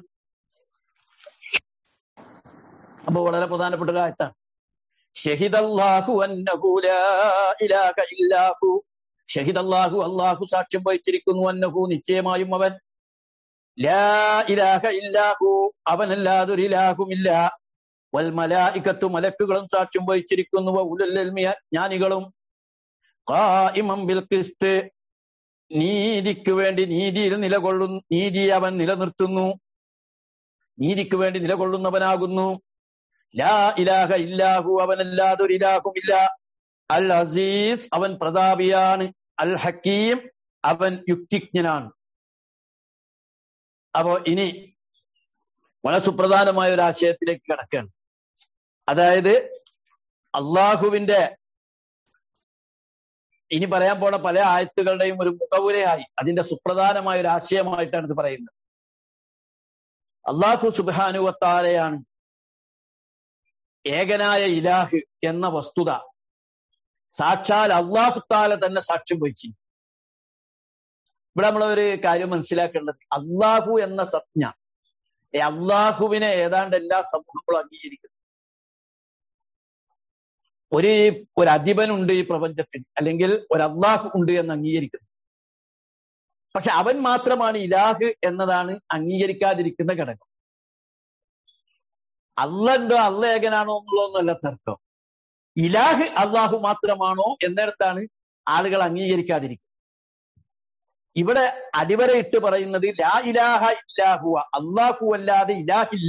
അപ്പൊ വളരെ പ്രധാനപ്പെട്ട ഒരു ആയത്താണ് ഷഹിദല്ലാഹു അന്നഹു ലാ ഇലാഹ ഇല്ലാഹു ഷഹിദല്ലാഹു അല്ലാഹു സാക്ഷ്യം വഹിച്ചിരിക്കുന്നു അന്നഹു നിശ്ചയമായും അവൻ ലാ ഇലാഹ ഇല്ലാഹു അവനല്ലാതെ ഒരു ഇലാഹുമില്ല വൽ മലായിക്കത്തു മലക്കുകളും സാക്ഷ്യം വഹിച്ചിരിക്കുന്നു വ ഉലുൽ ഇൽമി ജ്ഞാനികളും ഖായിമൻ ബിൽ ഖിസ്ത് നീതിക്ക് വേണ്ടി നീതിയിൽ നിലകൊള്ളുന്നു നീതി അവൻ നിലനിർത്തുന്നു നീതിക്ക് വേണ്ടി നിലകൊള്ളുന്നവനാകുന്നു ലാ ഇലാഹ ഇല്ലാഹു അവനല്ലാതെ ഒരു ഇലാഹുമില്ല അൽ അസീസ് അവൻ പ്രതാപിയാണ് അൽ ഹക്കീം അവൻ യുക്തിജ്ഞനാണ് അപ്പോ ഇനി വളരെ സുപ്രധാനമായ ഒരു ആശയത്തിലേക്ക് കിടക്കുകയാണ് അതായത് അള്ളാഹുവിന്റെ ഇനി പറയാൻ പോണ പല ആയത്തുകളുടെയും ഒരു മുഖവുരയായി അതിന്റെ സുപ്രധാനമായ ഒരു ആശയമായിട്ടാണ് ഇത് പറയുന്നത് അള്ളാഹു സുബാനുവത്താരെയാണ് ഏകനായ ഇലാഹ് എന്ന വസ്തുത സാക്ഷാൽ അള്ളാഹു താല തന്നെ സാക്ഷ്യം വഹിച്ചു ഇവിടെ നമ്മൾ ഒരു കാര്യം മനസ്സിലാക്കേണ്ടത് അള്ളാഹു എന്ന സജ്ഞ ഈ അള്ളാഹുവിനെ ഏതാണ്ട് എല്ലാ സമൂഹങ്ങളും അംഗീകരിക്കുന്നു ഒരു ഒരു അധിപനുണ്ട് ഈ പ്രപഞ്ചത്തിൽ അല്ലെങ്കിൽ ഒരു അള്ളാഹു ഉണ്ട് എന്ന് അംഗീകരിക്കുന്നു പക്ഷെ അവൻ മാത്രമാണ് ഇലാഹ് എന്നതാണ് അംഗീകരിക്കാതിരിക്കുന്ന ഘടകം അല്ല ഉണ്ടോ അല്ല ഏകനാണോ എന്നുള്ളതൊന്നുമല്ല തർക്കം ഇലാഹ് അള്ളാഹു മാത്രമാണോ എന്നിടത്താണ് ആളുകൾ അംഗീകരിക്കാതിരിക്കുന്നത് ഇവിടെ അടിവരയിട്ട് പറയുന്നത് ലാ ഇലാഹ ഇല്ലാഹുവ അള്ളാഹു അല്ലാതെ ഇലാഹില്ല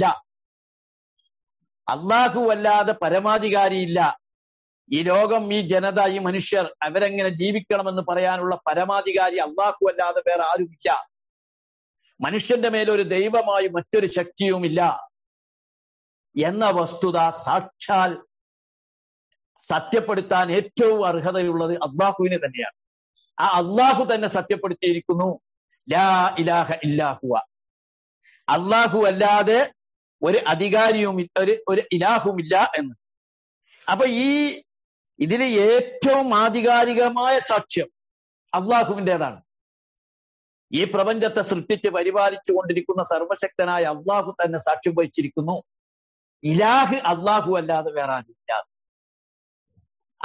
അള്ളാഹു അല്ലാതെ പരമാധികാരിയില്ല ഈ ലോകം ഈ ജനത ഈ മനുഷ്യർ അവരെങ്ങനെ ജീവിക്കണമെന്ന് പറയാനുള്ള പരമാധികാരി അള്ളാഹു അല്ലാതെ വേറെ ആരുമില്ല മനുഷ്യന്റെ മേലൊരു ദൈവമായി മറ്റൊരു ശക്തിയുമില്ല എന്ന വസ്തുത സാക്ഷാൽ സത്യപ്പെടുത്താൻ ഏറ്റവും അർഹതയുള്ളത് അള്ളാഹുവിന് തന്നെയാണ് ആ അള്ളാഹു തന്നെ സത്യപ്പെടുത്തിയിരിക്കുന്നു ലാ ഇലാഹ ഇല്ലാഹുവ അള്ളാഹു അല്ലാതെ ഒരു അധികാരിയും ഒരു ഒരു ഇലാഹുമില്ല എന്ന് അപ്പൊ ഈ ഇതിന് ഏറ്റവും ആധികാരികമായ സാക്ഷ്യം അള്ളാഹുവിൻ്റെതാണ് ഈ പ്രപഞ്ചത്തെ സൃഷ്ടിച്ച് പരിപാലിച്ചു കൊണ്ടിരിക്കുന്ന സർവശക്തനായ അള്ളാഹു തന്നെ സാക്ഷ്യം വഹിച്ചിരിക്കുന്നു ഇലാഹ് അള്ളാഹു അല്ലാതെ വേറെ ആരുമില്ല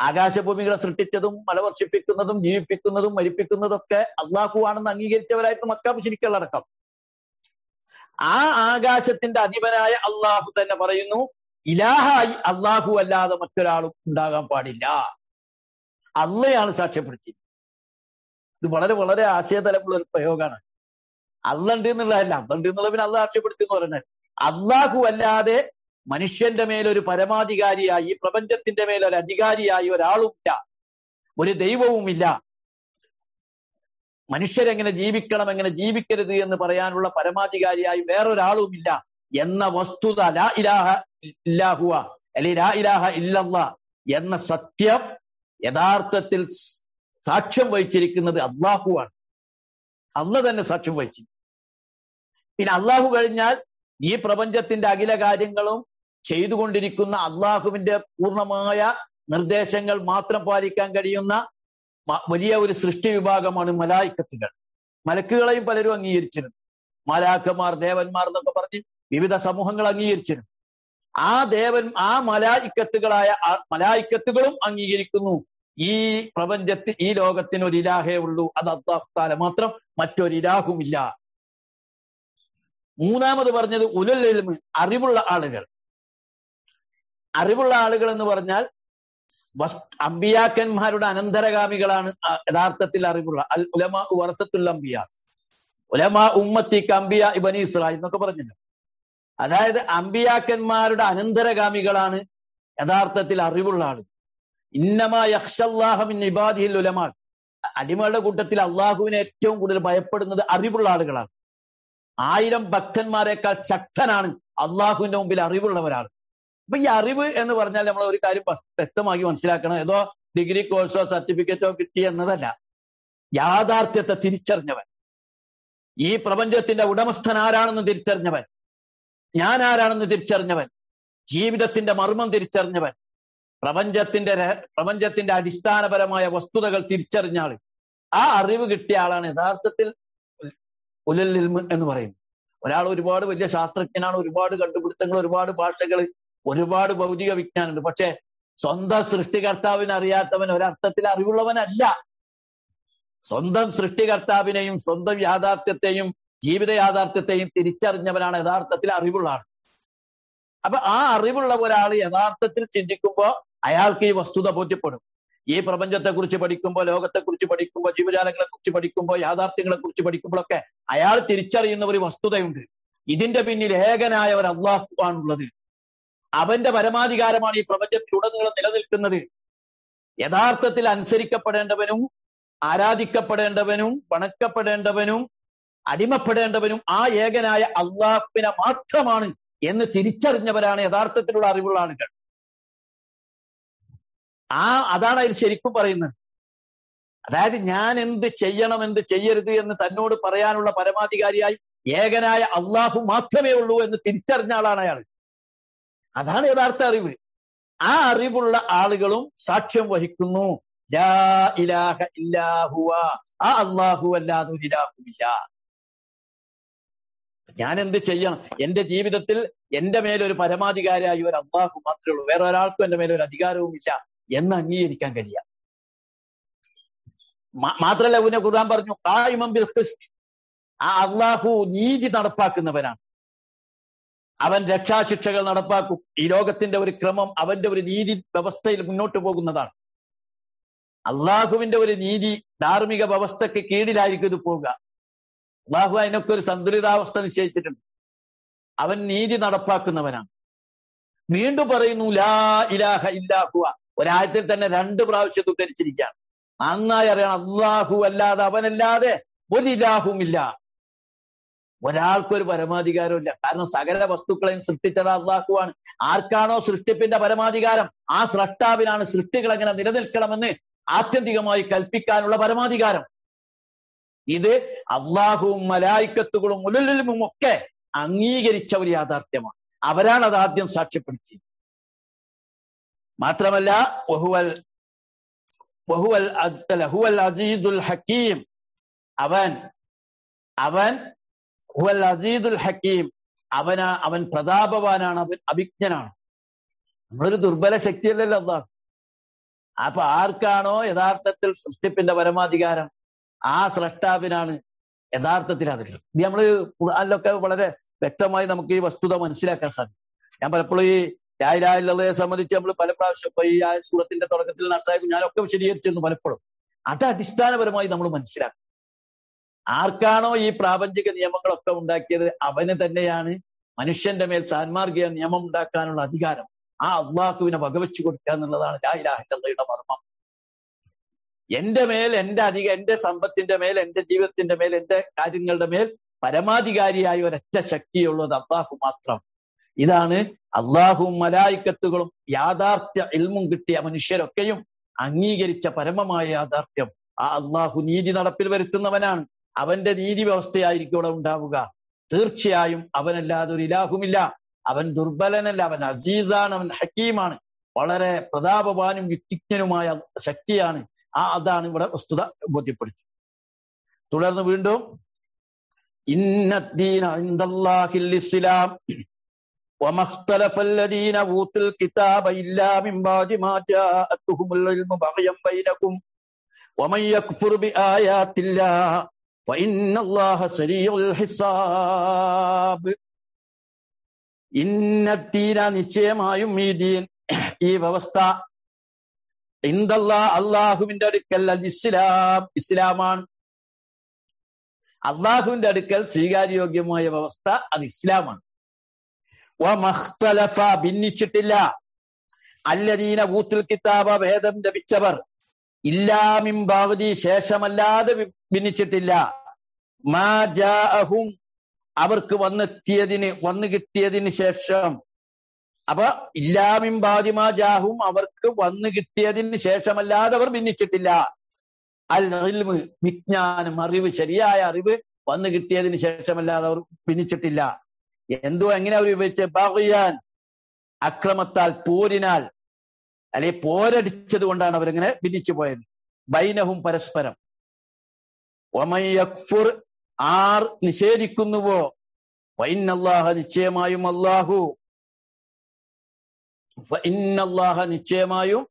ആകാശഭൂമികളെ സൃഷ്ടിച്ചതും മലവർഷിപ്പിക്കുന്നതും ജീവിപ്പിക്കുന്നതും മരിപ്പിക്കുന്നതും ഒക്കെ അള്ളാഹു ആണെന്ന് അംഗീകരിച്ചവരായിട്ട് മക്കാബ് ശരിക്കലടക്കം ആ ആകാശത്തിന്റെ അധിപനായ അള്ളാഹു തന്നെ പറയുന്നു ഇലാഹായി അള്ളാഹു അല്ലാതെ മറ്റൊരാളും ഉണ്ടാകാൻ പാടില്ല അള്ളയാണ് സാക്ഷ്യപ്പെടുത്തി ഇത് വളരെ വളരെ ആശയതലമുള്ള ഒരു പ്രയോഗമാണ് അള്ളുണ്ട് എന്നുള്ളതല്ല അള്ളുണ്ട് എന്നുള്ളത് പിന്നെ അള്ളാഹ് സാക്ഷ്യപ്പെടുത്തി എന്ന് പറയുന്നത് അള്ളാഹു അല്ലാതെ മനുഷ്യന്റെ മേലൊരു പരമാധികാരിയായി ഈ പ്രപഞ്ചത്തിന്റെ മേലൊരു അധികാരിയായി ഒരാളുമില്ല ഒരു ദൈവവുമില്ല മനുഷ്യരെങ്ങനെ ജീവിക്കണം എങ്ങനെ ജീവിക്കരുത് എന്ന് പറയാനുള്ള പരമാധികാരിയായി വേറൊരാളുമില്ല എന്ന വസ്തുത ലാ ഇലാഹ ഇല്ലാഹുവ അല്ലെ ലാ ഇലാഹ ഇല്ലല്ല എന്ന സത്യം യഥാർത്ഥത്തിൽ സാക്ഷ്യം വഹിച്ചിരിക്കുന്നത് അള്ളാഹുവാണ് അല്ല തന്നെ സാക്ഷ്യം വഹിച്ചു പിന്നെ അള്ളാഹു കഴിഞ്ഞാൽ ഈ പ്രപഞ്ചത്തിന്റെ അഖില കാര്യങ്ങളും ചെയ്തുകൊണ്ടിരിക്കുന്ന അള്ളാഹുവിന്റെ പൂർണ്ണമായ നിർദ്ദേശങ്ങൾ മാത്രം പാലിക്കാൻ കഴിയുന്ന വലിയ ഒരു സൃഷ്ടി വിഭാഗമാണ് മലായിക്കത്തുകൾ മലക്കുകളെയും പലരും അംഗീകരിച്ചിരുന്നു മലാക്കന്മാർ ദേവന്മാർ എന്നൊക്കെ പറഞ്ഞ് വിവിധ സമൂഹങ്ങൾ അംഗീകരിച്ചിരുന്നു ആ ദേവൻ ആ മലായിക്കത്തുകളായ മലായിക്കത്തുകളും അംഗീകരിക്കുന്നു ഈ പ്രപഞ്ചത്തിൽ ഈ ലോകത്തിന് ഒരു ഇലാഹേ ഉള്ളൂ അത് അള്ളാഹുത്താല മാത്രം മറ്റൊരു ഇലാഹുമില്ല മൂന്നാമത് പറഞ്ഞത് ഉലല്ലെൽമ് അറിവുള്ള ആളുകൾ അറിവുള്ള ആളുകൾ എന്ന് പറഞ്ഞാൽ അമ്പിയാക്കന്മാരുടെ അനന്തരഗാമികളാണ് യഥാർത്ഥത്തിൽ അറിവുള്ള അൽ ഉലമ വറസത്തുൽ അംബിയാസ് ഉലമ ഉമ്മത്തിക്ക് അംബിയ ഇബനി ഇസ്രായേൽ എന്നൊക്കെ പറഞ്ഞല്ലോ അതായത് അമ്പിയാക്കന്മാരുടെ അനന്തരഗാമികളാണ് യഥാർത്ഥത്തിൽ അറിവുള്ള ആളുകൾ ഇന്നമാ യക്ഷല്ലാഹമിൻ ഇബാദിഹിൽ ഉലമാ അടിമകളുടെ കൂട്ടത്തിൽ അള്ളാഹുവിനെ ഏറ്റവും കൂടുതൽ ഭയപ്പെടുന്നത് അറിവുള്ള ആളുകളാണ് ആയിരം ഭക്തന്മാരെക്കാൾ ശക്തനാണ് അള്ളാഹുവിന്റെ മുമ്പിൽ അറിവുള്ളവരാണ് അപ്പൊ ഈ അറിവ് എന്ന് പറഞ്ഞാൽ നമ്മൾ ഒരു കാര്യം വ്യക്തമാക്കി മനസ്സിലാക്കണം ഏതോ ഡിഗ്രി കോഴ്സോ സർട്ടിഫിക്കറ്റോ കിട്ടി എന്നതല്ല യാഥാർത്ഥ്യത്തെ തിരിച്ചറിഞ്ഞവൻ ഈ പ്രപഞ്ചത്തിന്റെ ഉടമസ്ഥൻ ആരാണെന്ന് തിരിച്ചറിഞ്ഞവൻ ഞാൻ ആരാണെന്ന് തിരിച്ചറിഞ്ഞവൻ ജീവിതത്തിന്റെ മർമ്മം തിരിച്ചറിഞ്ഞവൻ പ്രപഞ്ചത്തിന്റെ പ്രപഞ്ചത്തിന്റെ അടിസ്ഥാനപരമായ വസ്തുതകൾ തിരിച്ചറിഞ്ഞ ആള് ആ അറിവ് കിട്ടിയ ആളാണ് യഥാർത്ഥത്തിൽ ഉലല്ലിൽമ് എന്ന് പറയുന്നത് ഒരാൾ ഒരുപാട് വലിയ ശാസ്ത്രജ്ഞനാണ് ഒരുപാട് കണ്ടുപിടുത്തങ്ങൾ ഒരുപാട് ഭാഷകൾ ഒരുപാട് ഭൗതിക വിജ്ഞാനമുണ്ട് പക്ഷെ സ്വന്തം സൃഷ്ടികർത്താവിനെ അറിയാത്തവൻ ഒരർത്ഥത്തിൽ അറിവുള്ളവനല്ല സ്വന്തം സൃഷ്ടികർത്താവിനെയും സ്വന്തം യാഥാർത്ഥ്യത്തെയും ജീവിത യാഥാർത്ഥ്യത്തെയും തിരിച്ചറിഞ്ഞവനാണ് യഥാർത്ഥത്തിൽ അറിവുള്ള ആൾ അപ്പൊ ആ അറിവുള്ള ഒരാൾ യഥാർത്ഥത്തിൽ ചിന്തിക്കുമ്പോൾ അയാൾക്ക് ഈ വസ്തുത ബോധ്യപ്പെടും ഈ പ്രപഞ്ചത്തെക്കുറിച്ച് പഠിക്കുമ്പോൾ ലോകത്തെക്കുറിച്ച് പഠിക്കുമ്പോൾ ജീവജാലങ്ങളെ കുറിച്ച് പഠിക്കുമ്പോൾ യാഥാർത്ഥ്യങ്ങളെ കുറിച്ച് പഠിക്കുമ്പോഴൊക്കെ അയാൾ തിരിച്ചറിയുന്ന ഒരു വസ്തുതയുണ്ട് ഇതിന്റെ പിന്നിൽ ഏകനായ ഒരു അള്ളാഹുവാണുള്ളത് അവന്റെ പരമാധികാരമാണ് ഈ പ്രപഞ്ചത്തിലുടനീളം നിലനിൽക്കുന്നത് യഥാർത്ഥത്തിൽ അനുസരിക്കപ്പെടേണ്ടവനും ആരാധിക്കപ്പെടേണ്ടവനും വണക്കപ്പെടേണ്ടവനും അടിമപ്പെടേണ്ടവനും ആ ഏകനായ അള്ളാഹുവിനെ മാത്രമാണ് എന്ന് തിരിച്ചറിഞ്ഞവരാണ് യഥാർത്ഥത്തിലുള്ള അറിവുള്ള ആളുകൾ ആ അതാണ് അതിൽ ശരിക്കും പറയുന്നത് അതായത് ഞാൻ എന്ത് ചെയ്യണം എന്ത് ചെയ്യരുത് എന്ന് തന്നോട് പറയാനുള്ള പരമാധികാരിയായി ഏകനായ അള്ളാഹു മാത്രമേ ഉള്ളൂ എന്ന് തിരിച്ചറിഞ്ഞ ആളാണ് അയാൾ അതാണ് യഥാർത്ഥ അറിവ് ആ അറിവുള്ള ആളുകളും സാക്ഷ്യം വഹിക്കുന്നു ലാ ഇലാഹ ഇല്ലാഹുവ ആ അള്ളാഹു അല്ലാതെ ഒരു ഇലാഹുമില്ല ഞാൻ എന്ത് ചെയ്യണം എന്റെ ജീവിതത്തിൽ എന്റെ മേലൊരു പരമാധികാരിയായി ഒരു അള്ളാഹു മാത്രമേ ഉള്ളൂ വേറെ ഒരാൾക്കും എന്റെ മേലൊരു അധികാരവും ഇല്ല എന്ന് അംഗീകരിക്കാൻ കഴിയാം മാത്രല്ല ഉന്നെ ഖുർആൻ പറഞ്ഞു കായിമം ബിൽ ഖിസ്റ്റ് ആ അള്ളാഹു നീതി നടപ്പാക്കുന്നവനാണ് അവൻ രക്ഷാശിക്ഷകൾ നടപ്പാക്കും ഈ ലോകത്തിന്റെ ഒരു ക്രമം അവന്റെ ഒരു നീതി വ്യവസ്ഥയിൽ മുന്നോട്ട് പോകുന്നതാണ് അള്ളാഹുവിന്റെ ഒരു നീതി ധാർമ്മിക വ്യവസ്ഥയ്ക്ക് കീഴിലായിരിക്കും ഇത് പോവുക അള്ളാഹു അതിനൊക്കെ ഒരു സന്തുലിതാവസ്ഥ നിശ്ചയിച്ചിട്ടുണ്ട് അവൻ നീതി നടപ്പാക്കുന്നവനാണ് വീണ്ടും പറയുന്നു ലാ ഇലാഹ ഇല്ലാഹുവ ഒരായത്തിൽ തന്നെ രണ്ട് പ്രാവശ്യം ഉദ്ധരിച്ചിരിക്കുകയാണ് നന്നായി അറിയണം അള്ളാഹു അല്ലാതെ അവനല്ലാതെ ഒരു ഇലാഹുമില്ല ഒരാൾക്കൊരു പരമാധികാരമില്ല കാരണം സകല വസ്തുക്കളെയും സൃഷ്ടിച്ചത് അള്ളാഹുവാണ് ആർക്കാണോ സൃഷ്ടിപ്പിന്റെ പരമാധികാരം ആ സൃഷ്ടാവിനാണ് സൃഷ്ടികൾ എങ്ങനെ നിലനിൽക്കണമെന്ന് ആത്യന്തികമായി കൽപ്പിക്കാനുള്ള പരമാധികാരം ഇത് അള്ളാഹുവും മലായിക്കത്തുകളും ഉലലും ഒക്കെ അംഗീകരിച്ച ഒരു യാഥാർത്ഥ്യമാണ് അവരാണ് അത് ആദ്യം സാക്ഷ്യപ്പെടുത്തിയത് മാത്രമല്ല വഹുവൽ വഹുവൽ ഹുവൽ അസീദുൽ ഹക്കീം അവൻ അവൻ ഹുവൽ അസീദുൽ ഹക്കീം അവനാ അവൻ പ്രതാപവാനാണ് അവൻ അഭിജ്ഞനാണ് നമ്മളൊരു ദുർബല ശക്തിയല്ലല്ലോ അള്ളാഹ് അപ്പൊ ആർക്കാണോ യഥാർത്ഥത്തിൽ സൃഷ്ടിപ്പിന്റെ പരമാധികാരം ആ സ്രഷ്ടാവിനാണ് യഥാർത്ഥത്തിൽ അതിൽ ഇത് നമ്മള് ഖുർആനിലൊക്കെ വളരെ വ്യക്തമായി നമുക്ക് ഈ വസ്തുത മനസ്സിലാക്കാൻ സാധിക്കും ഞാൻ പലപ്പോഴും ഈ ലായിലാഹില്ലതയെ സംബന്ധിച്ച് നമ്മൾ പല പ്രാവശ്യം ഇപ്പൊ ഈ ആ സൂറത്തിന്റെ തുടക്കത്തിൽ നസായി ഞാനൊക്കെ വിശദീകരിച്ചിരുന്നു പലപ്പോഴും അത് അടിസ്ഥാനപരമായി നമ്മൾ മനസ്സിലാക്കും ആർക്കാണോ ഈ പ്രാപഞ്ചിക നിയമങ്ങളൊക്കെ ഉണ്ടാക്കിയത് അവന് തന്നെയാണ് മനുഷ്യന്റെ മേൽ സാൻമാർഗിക നിയമം ഉണ്ടാക്കാനുള്ള അധികാരം ആ അള്ളാഹുവിനെ വകവെച്ചു കൊടുക്കുക എന്നുള്ളതാണ് ലായിലാഹില്ലതയുടെ മർമ്മം എന്റെ മേൽ എന്റെ അധിക എന്റെ സമ്പത്തിന്റെ മേൽ എന്റെ ജീവിതത്തിന്റെ മേൽ എന്റെ കാര്യങ്ങളുടെ മേൽ പരമാധികാരിയായ ഒരൊറ്റ ശക്തിയുള്ളത് അള്ളാഹു മാത്രം ഇതാണ് അള്ളാഹുവും മലായിക്കത്തുകളും യാഥാർത്ഥ്യ ഇൽമും കിട്ടിയ മനുഷ്യരൊക്കെയും അംഗീകരിച്ച പരമമായ യാഥാർത്ഥ്യം ആ അള്ളാഹു നീതി നടപ്പിൽ വരുത്തുന്നവനാണ് അവന്റെ നീതി വ്യവസ്ഥയായിരിക്കും അവിടെ ഉണ്ടാവുക തീർച്ചയായും അവനല്ലാതെ ഒരു ഇലാഹുമില്ല അവൻ ദുർബലനല്ല അവൻ അസീസാണ് അവൻ ഹക്കീമാണ് വളരെ പ്രതാപവാനും യുക്തിജ്ഞനുമായ ശക്തിയാണ് ആ അതാണ് ഇവിടെ വസ്തുത ബോധ്യപ്പെടുത്തി തുടർന്ന് വീണ്ടും ഇന്നദ്ദീന ഇൻദല്ലാഹിൽ ഇസ്ലാം وما اختلف الذين اوتوا الكتاب الا من بعد ما جاءتهم العلم بغيا بينكم ومن يكفر بايات الله فان الله سريع الحساب ഇന്ന ദീന നിശ്ചയമായും ഈ ദീൻ ഈ വ്യവസ്ഥ ഇന്ദല്ലാ അള്ളാഹുവിന്റെ അടുക്കൽ അൽ ഇസ്ലാം ഇസ്ലാമാണ് അള്ളാഹുവിന്റെ അടുക്കൽ സ്വീകാര്യോഗ്യമായ വ്യവസ്ഥ അത് ഇസ്ലാമാണ് വമഖ്തലഫ ഭിന്നിച്ചിട്ടില്ല അല്ലദീന ഊത്തുൽ കിതാബ വേദം ലഭിച്ചവർ ഇല്ലാമിൻ ബാവതി ശേഷമല്ലാതെ ഭിന്നിച്ചിട്ടില്ല മാ ജാഅഹും അവർക്ക് വന്നെത്തിയതിന് വന്നു കിട്ടിയതിന് ശേഷം അപ്പൊ ഇല്ലാമിൻ ബാദിമാ ജാഹും അവർക്ക് വന്നു കിട്ടിയതിന് ശേഷമല്ലാതെ അവർ ഭിന്നിച്ചിട്ടില്ല അൽ ഇൽമ് വിജ്ഞാനം അറിവ് ശരിയായ അറിവ് വന്നു കിട്ടിയതിന് ശേഷമല്ലാതെ അവർ ഭിന്നിച്ചിട്ടില്ല എന്തോ എങ്ങനെ അവർ വിവരിച്ച് ബഹിയാൻ അക്രമത്താൽ പോരിനാൽ അല്ലെ പോരടിച്ചത് കൊണ്ടാണ് അവരിങ്ങനെ ഭിന്നിച്ചു പോയത് ബൈനഹും പരസ്പരം ഒമയ്യക്ഫുർ ആർ നിഷേധിക്കുന്നുവോ ഫൈനല്ലാഹ നിശ്ചയമായും അള്ളാഹു ഫൈനല്ലാഹ നിശ്ചയമായും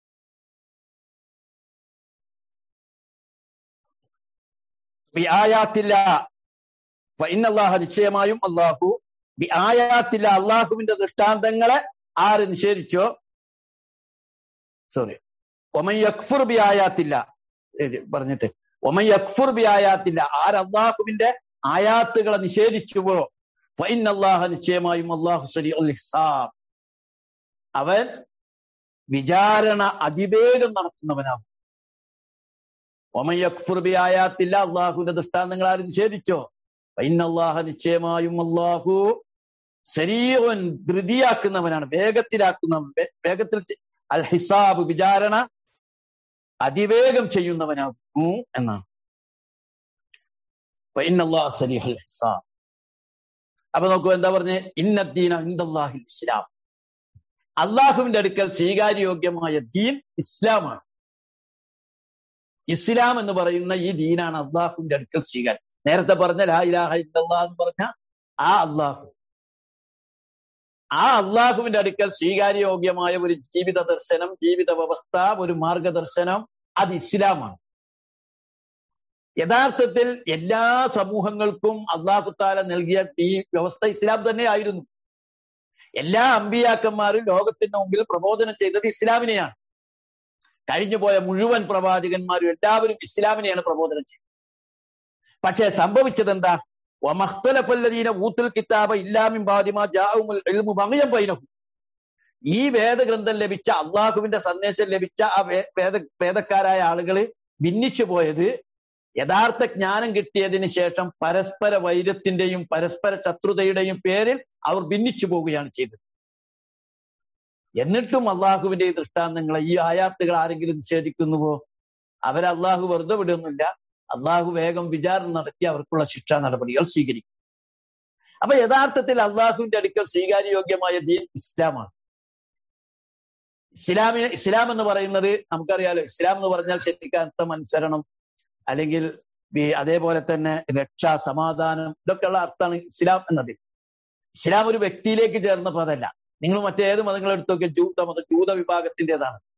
ആയാത്തില്ല ഫൈനല്ലാഹ നിശ്ചയമായും അള്ളാഹു ബി ആയാത്തില്ല അള്ളാഹുവിന്റെ ദൃഷ്ടാന്തങ്ങളെ ആര് നിഷേധിച്ചോ സോറി ഒമൻ യക്ഫുർ ബി ആയാത്തില്ല പറഞ്ഞിട്ട് ഒമൻ യക്ഫുർ ബി ആയാത്തില്ല ആര് അള്ളാഹുവിന്റെ ആയാത്തുകളെ നിഷേധിച്ചുവോ ഫൈൻ അള്ളാഹ നിശ്ചയമായും അള്ളാഹു സരി ഹിസാബ് അവൻ വിചാരണ അതിവേഗം നടത്തുന്നവനാകും ഒമൻ യക്ഫുർ ബി ആയാത്തില്ല അള്ളാഹുവിന്റെ ദൃഷ്ടാന്തങ്ങൾ ആര് നിഷേധിച്ചോ ഫൈനല്ലാഹ നിശ്ചയമായും അള്ളാഹു ശരീരവൻ ധൃതിയാക്കുന്നവനാണ് വേഗത്തിലാക്കുന്നവൻ വേഗത്തിൽ അൽ ഹിസാബ് വിചാരണ അതിവേഗം ചെയ്യുന്നവനാകുന്നു എന്നാണ് ഫൈനല്ലാഹ് സരീഹൽ ഹിസാബ് അപ്പൊ നോക്കൂ എന്താ പറഞ്ഞ് ഇന്നദ്ദീന ഇന്ദല്ലാഹിൽ ഇസ്ലാം അള്ളാഹുവിന്റെ അടുക്കൽ സ്വീകാര്യോഗ്യമായ ദീൻ ഇസ്ലാമാണ് ഇസ്ലാം എന്ന് പറയുന്ന ഈ ദീനാണ് അള്ളാഹുവിന്റെ അടുക്കൽ സ്വീകാര്യം നേരത്തെ പറഞ്ഞ ലാ ഇലാഹ ഇല്ലല്ലാ എന്ന് പറഞ്ഞ ആ അള്ളാഹു ആ അള്ളാഹുവിന്റെ അടുക്കൽ സ്വീകാര്യോഗ്യമായ ഒരു ജീവിത ദർശനം ജീവിത വ്യവസ്ഥ ഒരു മാർഗദർശനം അത് ഇസ്ലാമാണ് യഥാർത്ഥത്തിൽ എല്ലാ സമൂഹങ്ങൾക്കും അള്ളാഹു താല നൽകിയ ഈ വ്യവസ്ഥ ഇസ്ലാം തന്നെ ആയിരുന്നു എല്ലാ അമ്പിയാക്കന്മാരും ലോകത്തിന്റെ മുമ്പിൽ പ്രബോധനം ചെയ്തത് ഇസ്ലാമിനെയാണ് കഴിഞ്ഞുപോയ മുഴുവൻ പ്രവാചകന്മാരും എല്ലാവരും ഇസ്ലാമിനെയാണ് പ്രബോധനം ചെയ്തത് പക്ഷേ സംഭവിച്ചത് എന്താ വമഖ്തലഫല്ലദീന ഊത്തുൽ കിതാബ ഇല്ലാമിൻ ബാദിമാ ജാഉമുൽ ഇൽമു ബഗയം ബൈനഹും ഈ വേദഗ്രന്ഥം ലഭിച്ച അള്ളാഹുവിന്റെ സന്ദേശം ലഭിച്ച ആ വേദ വേദക്കാരായ ആളുകൾ ഭിന്നിച്ചു പോയത് യഥാർത്ഥ ജ്ഞാനം കിട്ടിയതിന് ശേഷം പരസ്പര വൈരത്തിന്റെയും പരസ്പര ശത്രുതയുടെയും പേരിൽ അവർ ഭിന്നിച്ചു പോവുകയാണ് ചെയ്തത് എന്നിട്ടും അള്ളാഹുവിന്റെ ഈ ദൃഷ്ടാന്തങ്ങളെ ഈ ആയാത്തുകൾ ആരെങ്കിലും നിഷേധിക്കുന്നുവോ അവരെ അള്ളാഹു വെറുതെ വിടുന്നില്ല അള്ളാഹു വേഗം വിചാരണ നടത്തി അവർക്കുള്ള ശിക്ഷാ നടപടികൾ സ്വീകരിക്കും അപ്പൊ യഥാർത്ഥത്തിൽ അള്ളാഹുവിന്റെ അടുക്കൽ സ്വീകാര്യോഗ്യമായ ദീൻ ഇസ്ലാമാണ് ഇസ്ലാമി ഇസ്ലാം എന്ന് പറയുന്നത് നമുക്കറിയാലോ ഇസ്ലാം എന്ന് പറഞ്ഞാൽ ശരിക്കും അർത്ഥം അനുസരണം അല്ലെങ്കിൽ അതേപോലെ തന്നെ രക്ഷ സമാധാനം ഇതൊക്കെയുള്ള അർത്ഥമാണ് ഇസ്ലാം എന്നതിൽ ഇസ്ലാം ഒരു വ്യക്തിയിലേക്ക് ചേർന്ന പദമല്ല നിങ്ങൾ മറ്റേത് മതങ്ങൾ എടുത്തു നോക്കിയാൽ ജൂത മതം ജൂത വിഭാഗത്തിൻ്റെതാണ്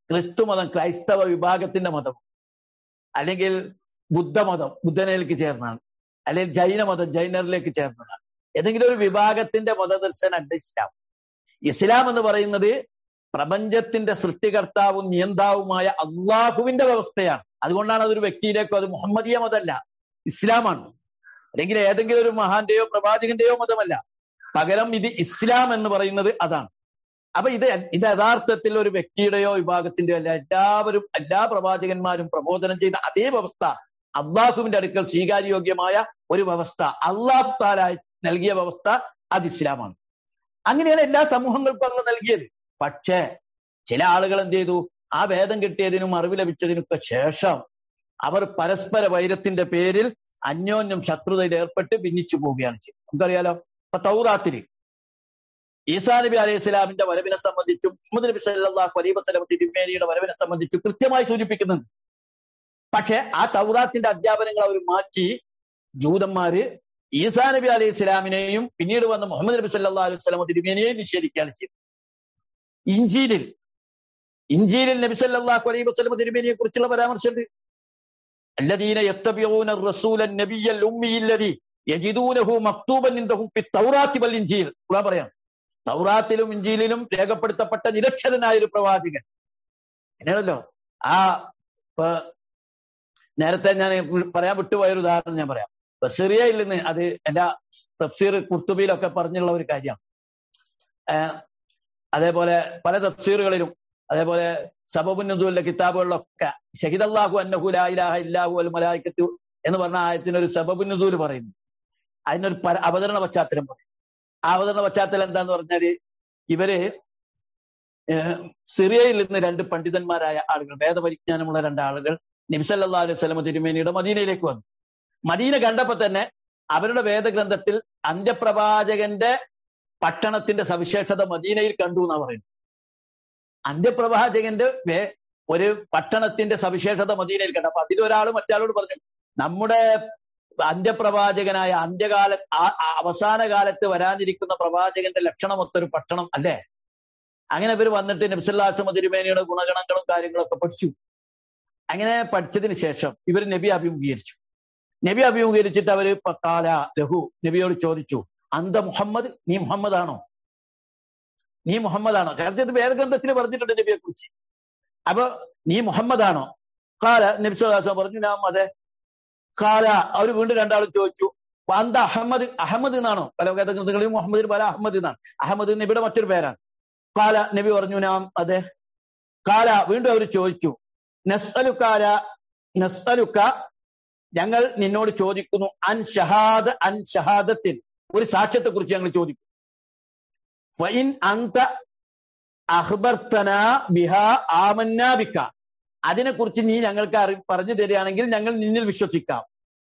ക്രിസ്തു മതം ക്രൈസ്തവ വിഭാഗത്തിന്റെ മതം അല്ലെങ്കിൽ ബുദ്ധമതം ബുദ്ധനിലേക്ക് ചേർന്നാണ് അല്ലെങ്കിൽ ജൈനമതം ജൈനറിലേക്ക് ചേർന്നതാണ് ഏതെങ്കിലും ഒരു വിഭാഗത്തിന്റെ മതദർശനമല്ല ഇസ്ലാം ഇസ്ലാം എന്ന് പറയുന്നത് പ്രപഞ്ചത്തിന്റെ സൃഷ്ടികർത്താവും നിയന്താവുമായ അള്ളാഹുവിന്റെ വ്യവസ്ഥയാണ് അതുകൊണ്ടാണ് അതൊരു വ്യക്തിയിലേക്കോ അത് മുഹമ്മദീയ മതമല്ല ഇസ്ലാമാണ് അല്ലെങ്കിൽ ഏതെങ്കിലും ഒരു മഹാന്റെയോ പ്രവാചകന്റെയോ മതമല്ല പകരം ഇത് ഇസ്ലാം എന്ന് പറയുന്നത് അതാണ് അപ്പൊ ഇത് ഇത് യഥാർത്ഥത്തിൽ ഒരു വ്യക്തിയുടെയോ വിഭാഗത്തിന്റെയോ അല്ല എല്ലാവരും എല്ലാ പ്രവാചകന്മാരും പ്രബോധനം ചെയ്ത അതേ വ്യവസ്ഥ അള്ളാഹുവിന്റെ അടുക്കൽ സ്വീകാര്യോഗ്യമായ ഒരു വ്യവസ്ഥ അള്ളാഹു താലായി നൽകിയ വ്യവസ്ഥ അത് ഇസ്ലാമാണ് അങ്ങനെയാണ് എല്ലാ സമൂഹങ്ങൾക്കും അന്ന് നൽകിയത് പക്ഷേ ചില ആളുകൾ എന്ത് ചെയ്തു ആ വേദം കിട്ടിയതിനും അറിവ് ലഭിച്ചതിനൊക്കെ ശേഷം അവർ പരസ്പര വൈരത്തിന്റെ പേരിൽ അന്യോന്യം ശത്രുതയിൽ ഏർപ്പെട്ട് ഭിന്നിച്ചു പോവുകയാണ് ചെയ്തത് നമുക്കറിയാലോ ഇപ്പൊ തൗറാത്തില് ഈസാ നബി അലൈഹി സ്വലാമിന്റെ വരവിനെ സംബന്ധിച്ചും മുഹമ്മദ് നബി സല്ലാഹു അലൈഹി വസ്ലം തിരുമേനിയുടെ വരവിനെ സംബന്ധിച്ചും കൃത്യമായി സൂചിപ്പിക്കുന്നുണ്ട് പക്ഷെ ആ തൗറാത്തിന്റെ അധ്യാപനങ്ങൾ അവർ മാറ്റി ജൂതന്മാര് ഈസാ നബി അലൈഹി സ്വലാമിനെയും പിന്നീട് വന്ന മുഹമ്മദ് നബി സല്ലാ അലൈഹി സ്വലാം തിരുമേനിയെയും നിഷേധിക്കുകയാണ് ചെയ്തത് ഇഞ്ചീലിൽ ഇഞ്ചീലിൽ നബി സല്ലാഹു അലൈഹി വസ്ലം തിരുമേനിയെ കുറിച്ചുള്ള പരാമർശമുണ്ട് الذين يتبعون الرسول النبي الأمي الذي يجدونه مكتوبا عندهم في التوراة والإنجيل ഖുർആൻ പറയാം തൗറാത്തിലും ഇഞ്ചിയിലും രേഖപ്പെടുത്തപ്പെട്ട നിരക്ഷരനായ ഒരു പ്രവാചകൻ അങ്ങനെയാണല്ലോ ആ നേരത്തെ ഞാൻ പറയാൻ വിട്ടുപോയ ഒരു ഉദാഹരണം ഞാൻ പറയാം സിറിയയിൽ നിന്ന് അത് എല്ലാ തഫ്സീർ കുർത്തുബിയിലൊക്കെ പറഞ്ഞുള്ള ഒരു കാര്യമാണ് അതേപോലെ പല തഫ്സീറുകളിലും അതേപോലെ സബബുന്നുദൂലിലെ കിതാബുകളിലൊക്കെ ഷഹിദല്ലാഹു അന്നഹു ലാ ഇലാഹ ഇല്ലാഹു അൽ മലായിക്കത്തു എന്ന് പറഞ്ഞ ആയത്തിന് ഒരു സബബുന്നുദൂൽ പറയുന്നു അതിനൊരു പര അവതരണ പശ്ചാത്തലം പറയും ആ അവതരണ പശ്ചാത്തലം എന്താന്ന് പറഞ്ഞാല് ഇവര് സിറിയയിൽ നിന്ന് രണ്ട് പണ്ഡിതന്മാരായ ആളുകൾ വേദപരിജ്ഞാനമുള്ള രണ്ടാളുകൾ നിമിസല്ലാ അലൈഹി സ്വലമ തിരുമേനിയുടെ മദീനയിലേക്ക് വന്നു മദീന കണ്ടപ്പോ തന്നെ അവരുടെ വേദഗ്രന്ഥത്തിൽ അന്ത്യപ്രവാചകന്റെ പട്ടണത്തിന്റെ സവിശേഷത മദീനയിൽ കണ്ടു എന്നാ പറയുന്നത് അന്ത്യപ്രവാചകന്റെ ഒരു പട്ടണത്തിന്റെ സവിശേഷത മദീനയിൽ കണ്ടു അപ്പൊ അതിലൊരാൾ മറ്റാളോട് പറഞ്ഞു നമ്മുടെ അന്ത്യപ്രവാചകനായ അന്ത്യകാല അവസാന കാലത്ത് വരാനിരിക്കുന്ന പ്രവാചകന്റെ ലക്ഷണമൊത്തൊരു പട്ടണം അല്ലേ അങ്ങനെ ഇവർ വന്നിട്ട് നബ്സല്ലാസമ തിരുമേനിയുടെ ഗുണഗണങ്ങളും കാര്യങ്ങളൊക്കെ പഠിച്ചു അങ്ങനെ പഠിച്ചതിന് ശേഷം ഇവർ നബി അഭിമുഖീകരിച്ചു നബി അഭിമുഖീകരിച്ചിട്ട് അവര് കാല ലഹു നബിയോട് ചോദിച്ചു അന്ത മുഹമ്മദ് നീ മുഹമ്മദ് ആണോ നീ മുഹമ്മദ് ആണോ കാരണം ഇത് വേദഗ്രന്ഥത്തിൽ പറഞ്ഞിട്ടുണ്ട് നബിയെ കുറിച്ച് അപ്പൊ നീ മുഹമ്മദ് ആണോ കാല നബി സുല്ലാസ് പറഞ്ഞു നാം അതെ കാല അവർ വീണ്ടും രണ്ടാളും ചോദിച്ചു അന്ത അഹമ്മദ് അഹമ്മദ് എന്നാണോ പല വേദഗ്രന്ഥങ്ങളിലും മുഹമ്മദിന് പല അഹമ്മദ് എന്നാണ് അഹമ്മദ് നബിയുടെ മറ്റൊരു പേരാണ് കാല നബി പറഞ്ഞു നാം അതെ കാല വീണ്ടും അവർ ചോദിച്ചു നസ്അലുക്കാല നസ്അലുക്ക ഞങ്ങൾ നിന്നോട് ചോദിക്കുന്നു അൻ ഷഹാദ അൻ ഷഹാദത്തിൽ ഒരു സാക്ഷ്യത്തെ കുറിച്ച് ഞങ്ങൾ ചോദിക്കും ഫൈൻ അന്ത അഹ്ബർത്തന ബിഹ ആമന്നാബിക്ക അതിനെക്കുറിച്ച് നീ ഞങ്ങൾക്ക് അറി പറഞ്ഞു തരികയാണെങ്കിൽ ഞങ്ങൾ നിന്നിൽ വിശ്വസിക്കാം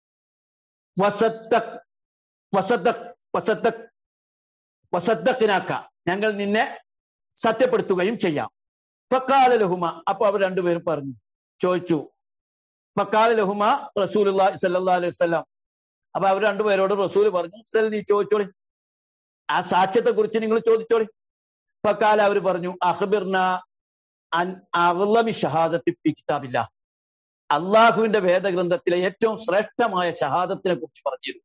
വസത്തക് വസത്തക് വസത്തക് വസത്തക്കിനാക്ക ഞങ്ങൾ നിന്നെ സത്യപ്പെടുത്തുകയും ചെയ്യാം ഫക്കാല ലഹുമ അപ്പൊ അവർ രണ്ടുപേരും പറഞ്ഞു ചോദിച്ചു ഫക്കാല ലഹുമ റസൂൽ സല്ലാ അലൈഹി വസ്ലാം അപ്പൊ അവർ രണ്ടുപേരോട് റസൂൽ പറഞ്ഞു സൽ നീ ചോദിച്ചോളി ആ സാക്ഷ്യത്തെ കുറിച്ച് നിങ്ങൾ ചോദിച്ചോളി ഫക്കാല അവർ പറഞ്ഞു അഹ്ബിർന അൻ അഗ്ലമി ഷഹാദത്തി ഫി കിതാബില്ല അള്ളാഹുവിന്റെ വേദഗ്രന്ഥത്തിലെ ഏറ്റവും ശ്രേഷ്ഠമായ ഷഹാദത്തിനെ കുറിച്ച് പറഞ്ഞിരുന്നു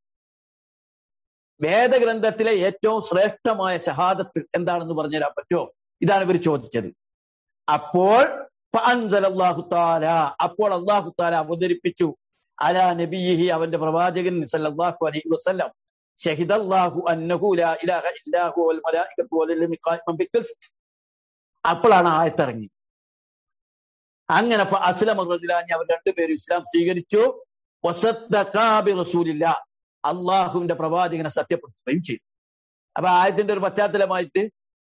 വേദഗ്രന്ഥത്തിലെ ഏറ്റവും ശ്രേഷ്ഠമായ ഷഹാദത്ത് എന്താണെന്ന് പറഞ്ഞുതരാൻ പറ്റുമോ ഇതാണ് ഇവർ ചോദിച്ചത് അപ്പോൾ അള്ളാഹു താല അപ്പോൾ അള്ളാഹു താല അവതരിപ്പിച്ചു അല നബിഹി അവന്റെ പ്രവാചകൻ സല്ലല്ലാഹു അലൈഹി വസല്ലം ഷഹിദല്ലാഹു അന്നഹു ലാ ഇലാഹ ഇല്ലാഹു വൽ മലായികത്തു വൽ ഇൽമു ഖായിമൻ ബിൽഖിസ്ത് അപ്പോഴാണ് ആയത്തിറങ്ങി അങ്ങനെ അസ്ലം റജുലാനി അവർ രണ്ടുപേരും ഇസ്ലാം സ്വീകരിച്ചു റസൂലില്ല അള്ളാഹുവിന്റെ പ്രവാചകനെ സത്യപ്പെടുത്തുകയും ചെയ്തു അപ്പൊ ആയത്തിന്റെ ഒരു പശ്ചാത്തലമായിട്ട്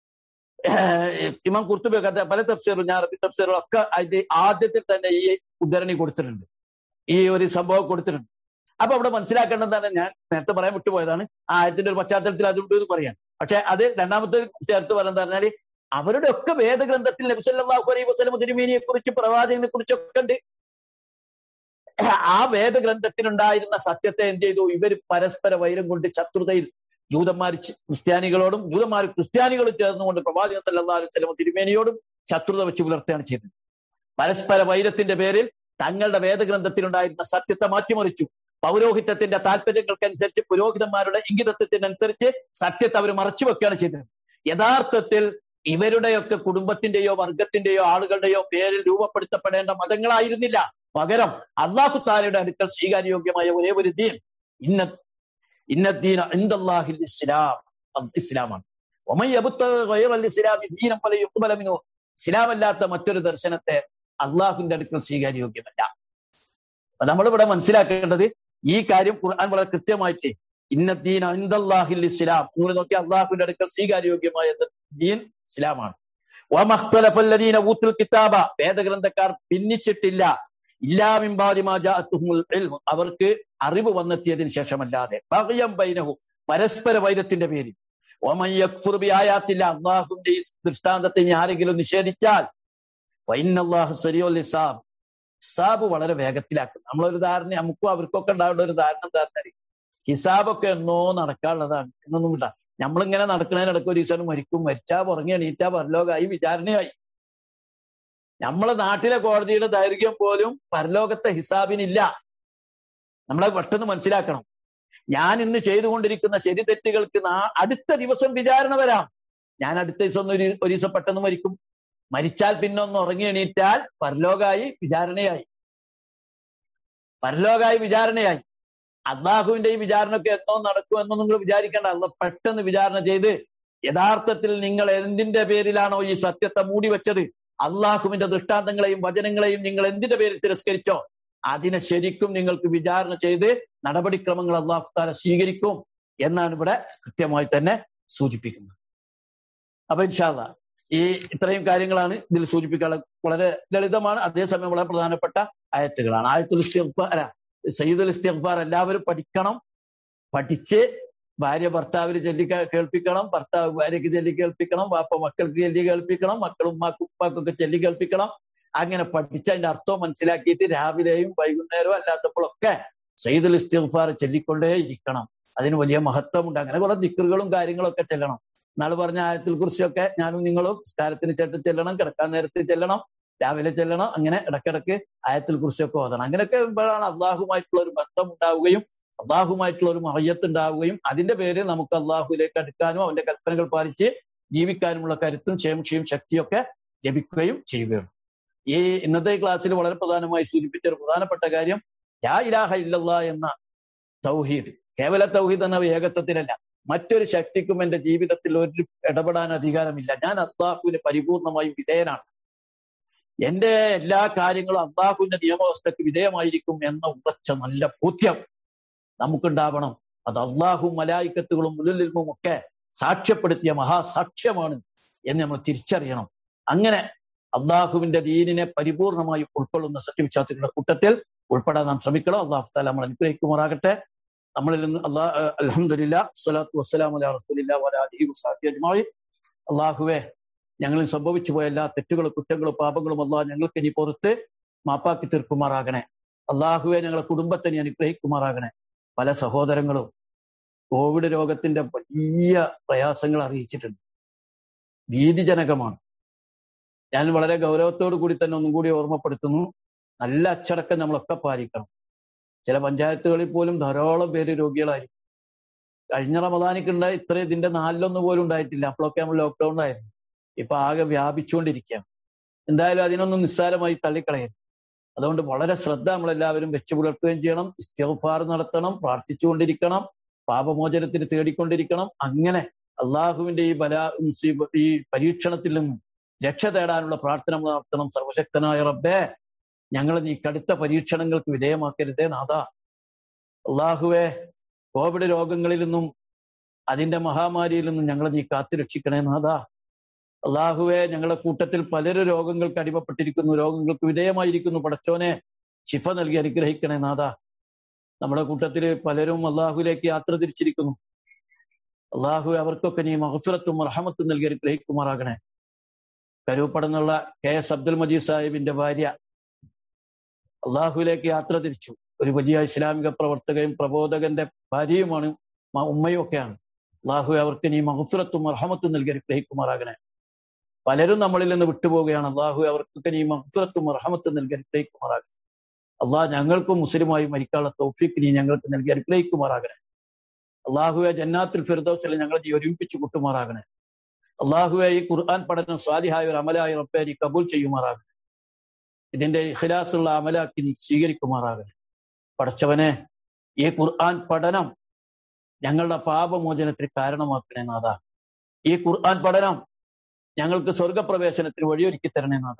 ഇമാം കുർത്തുബി പല തഫ്സീറും ഞാൻ അറബി തഫ്സീറും ഒക്കെ അതിന്റെ ആദ്യത്തിൽ തന്നെ ഈ ഉദ്ധരണി കൊടുത്തിട്ടുണ്ട് ഈ ഒരു സംഭവം കൊടുത്തിട്ടുണ്ട് അപ്പൊ അവിടെ മനസ്സിലാക്കേണ്ടതാണ് ഞാൻ നേരത്തെ പറയാൻ വിട്ടുപോയതാണ് ആ ആയത്തിന്റെ ഒരു പശ്ചാത്തലത്തിൽ അതുണ്ട് എന്ന് പറയാം പക്ഷെ അത് രണ്ടാമത്തെ ചേർത്ത് പറയുന്നത് പറഞ്ഞാല് അവരുടെ ഒക്കെ വേദഗ്രന്ഥത്തിൽ നബിസല്ലാഹു അലൈഹി വസ്ലം തിരുമേനിയെ കുറിച്ച് പ്രവാചകനെ കുറിച്ചൊക്കെ ഉണ്ട് ആ വേദഗ്രന്ഥത്തിനുണ്ടായിരുന്ന സത്യത്തെ എന്ത് ചെയ്തു ഇവർ പരസ്പര വൈരം കൊണ്ട് ശത്രുതയിൽ ജൂതന്മാർ ക്രിസ്ത്യാനികളോടും ജൂതന്മാർ ക്രിസ്ത്യാനികളും ചേർന്നുകൊണ്ട് പ്രവാചകൻ സല്ലാ അലൈഹി വസ്ലം തിരുമേനിയോടും ശത്രുത വെച്ച് പുലർത്തുകയാണ് ചെയ്തത് പരസ്പര വൈരത്തിന്റെ പേരിൽ തങ്ങളുടെ വേദഗ്രന്ഥത്തിലുണ്ടായിരുന്ന സത്യത്തെ മാറ്റിമറിച്ചു പൗരോഹിത്യത്തിന്റെ താല്പര്യങ്ങൾക്കനുസരിച്ച് പുരോഹിതന്മാരുടെ ഇംഗിതത്വത്തിനനുസരിച്ച് സത്യത്തെ അവർ മറച്ചു വെക്കുകയാണ് ചെയ്തത് യഥാർത്ഥത്തിൽ ഇവരുടെയൊക്കെ കുടുംബത്തിന്റെയോ വർഗത്തിന്റെയോ ആളുകളുടെയോ പേരിൽ രൂപപ്പെടുത്തപ്പെടേണ്ട മതങ്ങളായിരുന്നില്ല പകരം അള്ളാഹു താലയുടെ അടുക്കൽ സ്വീകാര്യോഗ്യമായ ഒരേ ഒരു ദീൻ ഇന്ന ഇന്നദ്ദീന ഇന്ദല്ലാഹിൽ ഇസ്ലാം ഇസ്ലാമാണ് ഇസ്ലാമല്ലാത്ത മറ്റൊരു ദർശനത്തെ അള്ളാഹുവിന്റെ അടുക്കൽ സ്വീകാര്യോഗ്യമല്ല അപ്പൊ നമ്മളിവിടെ മനസ്സിലാക്കേണ്ടത് ഈ കാര്യം ഖുർആൻ വളരെ കൃത്യമായിട്ട് ഇന്നദ്ദീൻ ഇന്ദല്ലാഹിൽ ഇസ്ലാം നിങ്ങൾ നോക്കി അള്ളാഹുവിന്റെ അടുക്കൽ സ്വീകാര്യോഗ്യമായ ദീൻ ഇസ്ലാമാണ് വമഖ്തലഫല്ലദീന ഊത്തുൽ കിതാബ വേദഗ്രന്ഥക്കാർ ഭിന്നിച്ചിട്ടില്ല ഇല്ലാമിമ്പാദിമാജാത്തുഹുൽ ഇൽമ് അവർക്ക് അറിവ് വന്നെത്തിയതിനു ശേഷമല്ലാതെ ബഹയം ബൈനഹു പരസ്പര വൈരത്തിന്റെ പേരിൽ ഓമയ്യഫുർബിയായാത്തില്ല അള്ളാഹുവിന്റെ ഈ ദൃഷ്ടാന്തത്തെ ഇനി ആരെങ്കിലും നിഷേധിച്ചാൽ ഫൈനല്ലാഹു സരിയോൽ ഇസാബ് ഹിസാബ് വളരെ വേഗത്തിലാക്കും നമ്മളൊരു ധാരണ നമുക്കും അവർക്കൊക്കെ ഉണ്ടാവേണ്ട ഒരു ധാരണ ധാരണ ഹിസാബൊക്കെ എന്നോ നടക്കാനുള്ളതാണ് എന്നൊന്നുമില്ല നമ്മളിങ്ങനെ നടക്കുന്നതിനിടയ്ക്ക് ഒരു ദിവസം മരിക്കും മരിച്ചാ പുറങ്ങി എണീറ്റാ പരലോകമായി വിചാരണയായി നമ്മളെ നാട്ടിലെ കോടതിയുടെ ദൈർഘ്യം പോലും പരലോകത്തെ ഹിസാബിനില്ല നമ്മളെ പെട്ടെന്ന് മനസ്സിലാക്കണം ഞാൻ ഇന്ന് ചെയ്തുകൊണ്ടിരിക്കുന്ന ശരി തെറ്റുകൾക്ക് അടുത്ത ദിവസം വിചാരണ വരാം ഞാൻ അടുത്ത ദിവസം ഒന്ന് ഒരു ഒരു ദിവസം പെട്ടെന്ന് മരിക്കും മരിച്ചാൽ പിന്നെ ഒന്ന് ഉറങ്ങി എണീറ്റാൽ പരലോകായി വിചാരണയായി പരലോകായി വിചാരണയായി അള്ളാഹുവിന്റെ ഈ വിചാരണയൊക്കെ എന്നോ നടക്കും എന്നോ നിങ്ങൾ വിചാരിക്കേണ്ട അല്ല പെട്ടെന്ന് വിചാരണ ചെയ്ത് യഥാർത്ഥത്തിൽ നിങ്ങൾ എന്തിന്റെ പേരിലാണോ ഈ സത്യത്തെ മൂടി വെച്ചത് അള്ളാഹുവിന്റെ ദൃഷ്ടാന്തങ്ങളെയും വചനങ്ങളെയും നിങ്ങൾ എന്തിന്റെ പേരിൽ തിരസ്കരിച്ചോ അതിനെ ശരിക്കും നിങ്ങൾക്ക് വിചാരണ ചെയ്ത് നടപടിക്രമങ്ങൾ അള്ളാഹു താല സ്വീകരിക്കും എന്നാണ് ഇവിടെ കൃത്യമായി തന്നെ സൂചിപ്പിക്കുന്നത് അപ്പൊ ഇൻഷാല്ല ഈ ഇത്രയും കാര്യങ്ങളാണ് ഇതിൽ സൂചിപ്പിക്കാനുള്ള വളരെ ലളിതമാണ് അതേസമയം വളരെ പ്രധാനപ്പെട്ട ആയത്തുകളാണ് ആയത്തുൽ ഇസ്തിഗ്ഫാർ സയ്യിദുൽ ഇസ്തിഗ്ഫാർ എല്ലാവരും പഠിക്കണം പഠിച്ച് ഭാര്യ ഭർത്താവിന് ചൊല്ലി കേൾപ്പിക്കണം ഭർത്താവ് ഭാര്യയ്ക്ക് ചൊല്ലി കേൾപ്പിക്കണം വാപ്പ മക്കൾക്ക് ചൊല്ലി കേൾപ്പിക്കണം മക്കളും ഉമ്മാക്കും ഉപ്പാക്കൊക്കെ ചൊല്ലി കേൾപ്പിക്കണം അങ്ങനെ പഠിച്ച് അതിന്റെ അർത്ഥം മനസ്സിലാക്കിയിട്ട് രാവിലെയും വൈകുന്നേരവും അല്ലാത്തപ്പോഴൊക്കെ സയ്യിദുൽ ഇസ്തിഗ്ഫാർ ചൊല്ലിക്കൊണ്ടേ ഇരിക്കണം അതിന് വലിയ മഹത്വമുണ്ട് അങ്ങനെ കുറെ ദിക്കറുകളും കാര്യങ്ങളൊക്കെ ചെല്ലണം നാളെ പറഞ്ഞ ആയത്തിൽ കുറിച്ചൊക്കെ ഞാനും നിങ്ങളും സ്കാരത്തിന് ചേർത്ത് ചെല്ലണം കിടക്കാൻ നേരത്തെ ചെല്ലണം രാവിലെ ചെല്ലണം അങ്ങനെ ഇടക്കിടക്ക് ആയത്തിൽ കുറിച്ചൊക്കെ ഓതണം അങ്ങനെയൊക്കെ വരുമ്പോഴാണ് അള്ളാഹുമായിട്ടുള്ള ഒരു ബന്ധം ഉണ്ടാവുകയും അള്ളാഹുമായിട്ടുള്ള ഒരു മഹയ്യത്ത് ഉണ്ടാവുകയും അതിന്റെ പേരിൽ നമുക്ക് അള്ളാഹുലേക്ക് അടുക്കാനും അവന്റെ കൽപ്പനകൾ പാലിച്ച് ജീവിക്കാനുമുള്ള കരുത്തും ക്ഷേമക്ഷയും ശക്തിയൊക്കെ ലഭിക്കുകയും ചെയ്യുകയാണ് ഈ ഇന്നത്തെ ക്ലാസ്സിൽ വളരെ പ്രധാനമായി സൂചിപ്പിച്ച ഒരു പ്രധാനപ്പെട്ട കാര്യം യാ ഇലാഹ ഇല്ലല്ലാ എന്ന തൗഹീദ് കേവല തൗഹീദ് എന്ന ഏകത്വത്തിലല്ല മറ്റൊരു ശക്തിക്കും എന്റെ ജീവിതത്തിൽ ഒരു ഇടപെടാൻ അധികാരമില്ല ഞാൻ അള്ളാഹുവിന് പരിപൂർണമായും വിധേയനാണ് എന്റെ എല്ലാ കാര്യങ്ങളും അള്ളാഹുവിന്റെ നിയമവ്യവസ്ഥക്ക് വിധേയമായിരിക്കും എന്ന ഉറച്ച നല്ല ബോധ്യം നമുക്കുണ്ടാവണം അത് അള്ളാഹും മലായിക്കത്തുകളും മുലുലിൽമും ഒക്കെ സാക്ഷ്യപ്പെടുത്തിയ മഹാസാക്ഷ്യമാണ് എന്ന് നമ്മൾ തിരിച്ചറിയണം അങ്ങനെ അള്ളാഹുവിന്റെ ദീനിനെ പരിപൂർണമായി ഉൾക്കൊള്ളുന്ന സത്യവിശ്വാസികളുടെ കൂട്ടത്തിൽ ഉൾപ്പെടാൻ നാം ശ്രമിക്കണം അള്ളാഹു താല നമ്മൾ അനുഗ്രഹിക്കുമാറാകട്ടെ നമ്മളിൽ നിന്ന് അള്ളാഹ് അലഹമില്ല സ്വലാത്തു വസ്സലാം അലാ റസൂലില്ലാ വലാഹി വസാഫി അജ്മായി അള്ളാഹുവെ ഞങ്ങളിൽ സംഭവിച്ചു പോയ എല്ലാ തെറ്റുകളും കുറ്റങ്ങളും പാപങ്ങളും അള്ളാഹ് ഞങ്ങൾക്ക് ഇനി പുറത്ത് മാപ്പാക്കി തീർക്കുമാറാകണേ അള്ളാഹുവെ ഞങ്ങളെ കുടുംബത്തെ നീ അനുഗ്രഹിക്കുമാറാകണേ പല സഹോദരങ്ങളും കോവിഡ് രോഗത്തിന്റെ വലിയ പ്രയാസങ്ങൾ അറിയിച്ചിട്ടുണ്ട് ഭീതിജനകമാണ് ഞാൻ വളരെ ഗൗരവത്തോടു കൂടി തന്നെ ഒന്നും കൂടി ഓർമ്മപ്പെടുത്തുന്നു നല്ല അച്ചടക്കം നമ്മളൊക്കെ പാലിക്കണം ചില പഞ്ചായത്തുകളിൽ പോലും ധാരാളം പേര് രോഗികളായിരിക്കും കഴിഞ്ഞ റമദാനിക്കുണ്ടായ ഇത്ര ഇതിന്റെ നാലിലൊന്നും പോലും ഉണ്ടായിട്ടില്ല അപ്പോഴൊക്കെ നമ്മൾ ലോക്ക്ഡൌൺ ആയിരുന്നു ഇപ്പൊ ആകെ വ്യാപിച്ചുകൊണ്ടിരിക്കുകയാണ് എന്തായാലും അതിനൊന്നും നിസ്സാരമായി തള്ളിക്കളയരുത് അതുകൊണ്ട് വളരെ ശ്രദ്ധ നമ്മളെല്ലാവരും വെച്ചു പുലർത്തുകയും ചെയ്യണം ഇസ്തിഗ്ഫാർ നടത്തണം പ്രാർത്ഥിച്ചുകൊണ്ടിരിക്കണം പാപമോചനത്തിന് തേടിക്കൊണ്ടിരിക്കണം അങ്ങനെ അള്ളാഹുവിന്റെ ഈ ബല ഈ പരീക്ഷണത്തിൽ നിന്ന് രക്ഷ തേടാനുള്ള പ്രാർത്ഥന നടത്തണം സർവശക്തനായ റബ്ബേ ഞങ്ങൾ നീ കടുത്ത പരീക്ഷണങ്ങൾക്ക് വിധേയമാക്കരുതേ നാഥ അള്ളാഹുവെ കോവിഡ് രോഗങ്ങളിൽ നിന്നും അതിന്റെ മഹാമാരിയിൽ നിന്നും ഞങ്ങളെ നീ കാത്തുരക്ഷിക്കണേ നാഥ അള്ളാഹുവെ ഞങ്ങളുടെ കൂട്ടത്തിൽ പലരും രോഗങ്ങൾക്ക് അടിമപ്പെട്ടിരിക്കുന്നു രോഗങ്ങൾക്ക് വിധേയമായിരിക്കുന്നു പടച്ചോനെ ശിഫ നൽകി അനുഗ്രഹിക്കണേ നാഥ നമ്മുടെ കൂട്ടത്തിൽ പലരും അള്ളാഹുലേക്ക് യാത്ര തിരിച്ചിരിക്കുന്നു അള്ളാഹു അവർക്കൊക്കെ നീ മഹഫിറത്തും റഹമത്തും നൽകി അനുഗ്രഹിക്കുമാറാകണേ കരൂപ്പടന്നുള്ള കെ എസ് അബ്ദുൽ മജീദ് സാഹിബിന്റെ ഭാര്യ അള്ളാഹുവിലേക്ക് യാത്ര തിരിച്ചു ഒരു വലിയ ഇസ്ലാമിക പ്രവർത്തകയും പ്രബോധകന്റെ ഭാര്യയുമാണ് ഉമ്മയും ഒക്കെയാണ് അള്ളാഹു അവർക്ക് നീ മഹഫിറത്തും റഹമത്തും നൽകി അനുഗ്രഹിക്കുമാറാകണേ പലരും നമ്മളിൽ നിന്ന് വിട്ടുപോവുകയാണ് അള്ളാഹു അവർക്ക് നീ മഹ്ഫുറത്തും റഹമത്തും നൽകി അനുഗ്രഹിക്കുമാറാകണേ അള്ളാഹ് ഞങ്ങൾക്കും മുസ്ലിമായി മരിക്കാനുള്ള തൗഫീഖ് നീ ഞങ്ങൾക്ക് നൽകി അനുഗ്രഹിക്കുമാറാകണേ അള്ളാഹുവെ ജന്നാത്തിൽ ഫിർദൌസിൽ ഞങ്ങൾ നീ ഒരുമിപ്പിച്ച് കൂട്ടുമാറാകണേ അള്ളാഹുവെ ഈ ഖുർആൻ പഠനം സ്വാലിഹായ ഒരു അമലായി റബ്ബെ നീ കബൂൽ ചെയ്യുമാറാകണേ ഇതിന്റെ ഇഖ്ലാസുള്ള അമലാക്കി നീ സ്വീകരിക്കുമാറാകണേ പഠിച്ചവനെ ഈ ഖുർആൻ പഠനം ഞങ്ങളുടെ പാപമോചനത്തിന് കാരണമാക്കണേ നാഥ ഈ ഖുർആൻ പഠനം ഞങ്ങൾക്ക് സ്വർഗപ്രവേശനത്തിന് വഴിയൊരുക്കി തരണേ നാഥ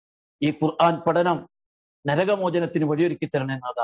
ഈ ഖുർആൻ പഠനം നരകമോചനത്തിന് വഴിയൊരുക്കി തരണേ നാഥ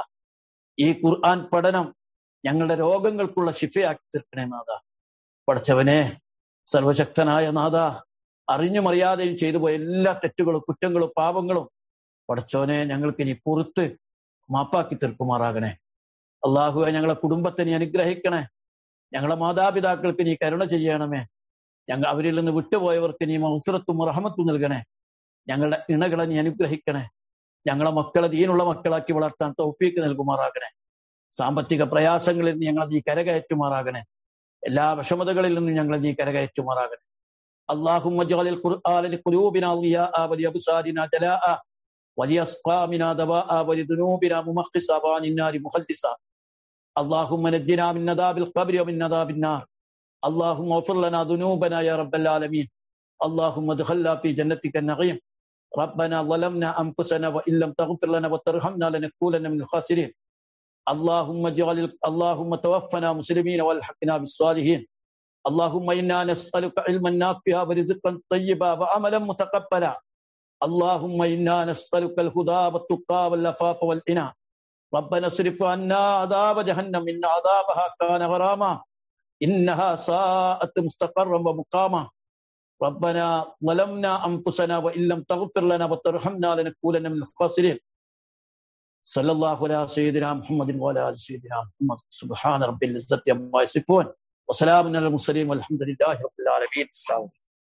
ഈ ഖുർആൻ പഠനം ഞങ്ങളുടെ രോഗങ്ങൾക്കുള്ള ശിഫയാക്കി തീർക്കണേ നാഥ പഠിച്ചവനെ സർവശക്തനായ നാഥ അറിഞ്ഞും അറിയാതെയും ചെയ്തു പോയ എല്ലാ തെറ്റുകളും കുറ്റങ്ങളും പാപങ്ങളും പഠിച്ചവനെ ഞങ്ങൾക്ക് ഇനി പുറത്ത് മാപ്പാക്കി തീർക്കുമാറാകണേ അള്ളാഹുവെ ഞങ്ങളെ കുടുംബത്തെ നീ അനുഗ്രഹിക്കണേ ഞങ്ങളെ മാതാപിതാക്കൾക്ക് നീ കരുണ ചെയ്യണമേ ഞങ്ങൾ അവരിൽ നിന്ന് വിട്ടുപോയവർക്ക് നീ മൗസുറത്തും റഹമത്തും നൽകണേ ഞങ്ങളുടെ ഇണകളെ നീ അനുഗ്രഹിക്കണേ ഞങ്ങളെ മക്കളെ ദീനുള്ള മക്കളാക്കി വളർത്താൻ തൗഫീക്ക് നൽകുമാറാകണേ സാമ്പത്തിക പ്രയാസങ്ങളിൽ നിന്ന് ഞങ്ങളെ നീ കരകയറ്റുമാറാകണേ എല്ലാ വിഷമതകളിൽ നിന്നും ഞങ്ങളെ നീ കരകയറ്റുമാറാകണേ اللهم اجعل القرآن لقلوبنا ضياء ولأبصارنا جلاء ولأسقامنا دواء ولذنوبنا ممخصا وعن النار مخلصا اللهم نجنا من عذاب القبر ومن عذاب النار اللهم اغفر لنا ذنوبنا يا رب العالمين اللهم ادخلنا في جنتك النعيم ربنا ظلمنا انفسنا وان لم تغفر لنا وترحمنا لنكونن من الخاسرين اللهم اجعل اللهم توفنا مسلمين والحقنا بالصالحين اللهم انا نسالك علما نافعا ورزقا طيبا وعملا متقبلا اللهم انا نسالك الهدى والتقى والعفاف والغنى ربنا اصرف عنا عذاب جهنم ان عذابها كان غراما انها ساءت مستقرا ومقاما ربنا ظلمنا انفسنا وان لم تغفر لنا وترحمنا لنكونن من الخاسرين صلى الله على سيدنا محمد وعلى ال سيدنا محمد سبحان رب العزه عما يصفون وسلام على المرسلين والحمد لله رب العالمين السلام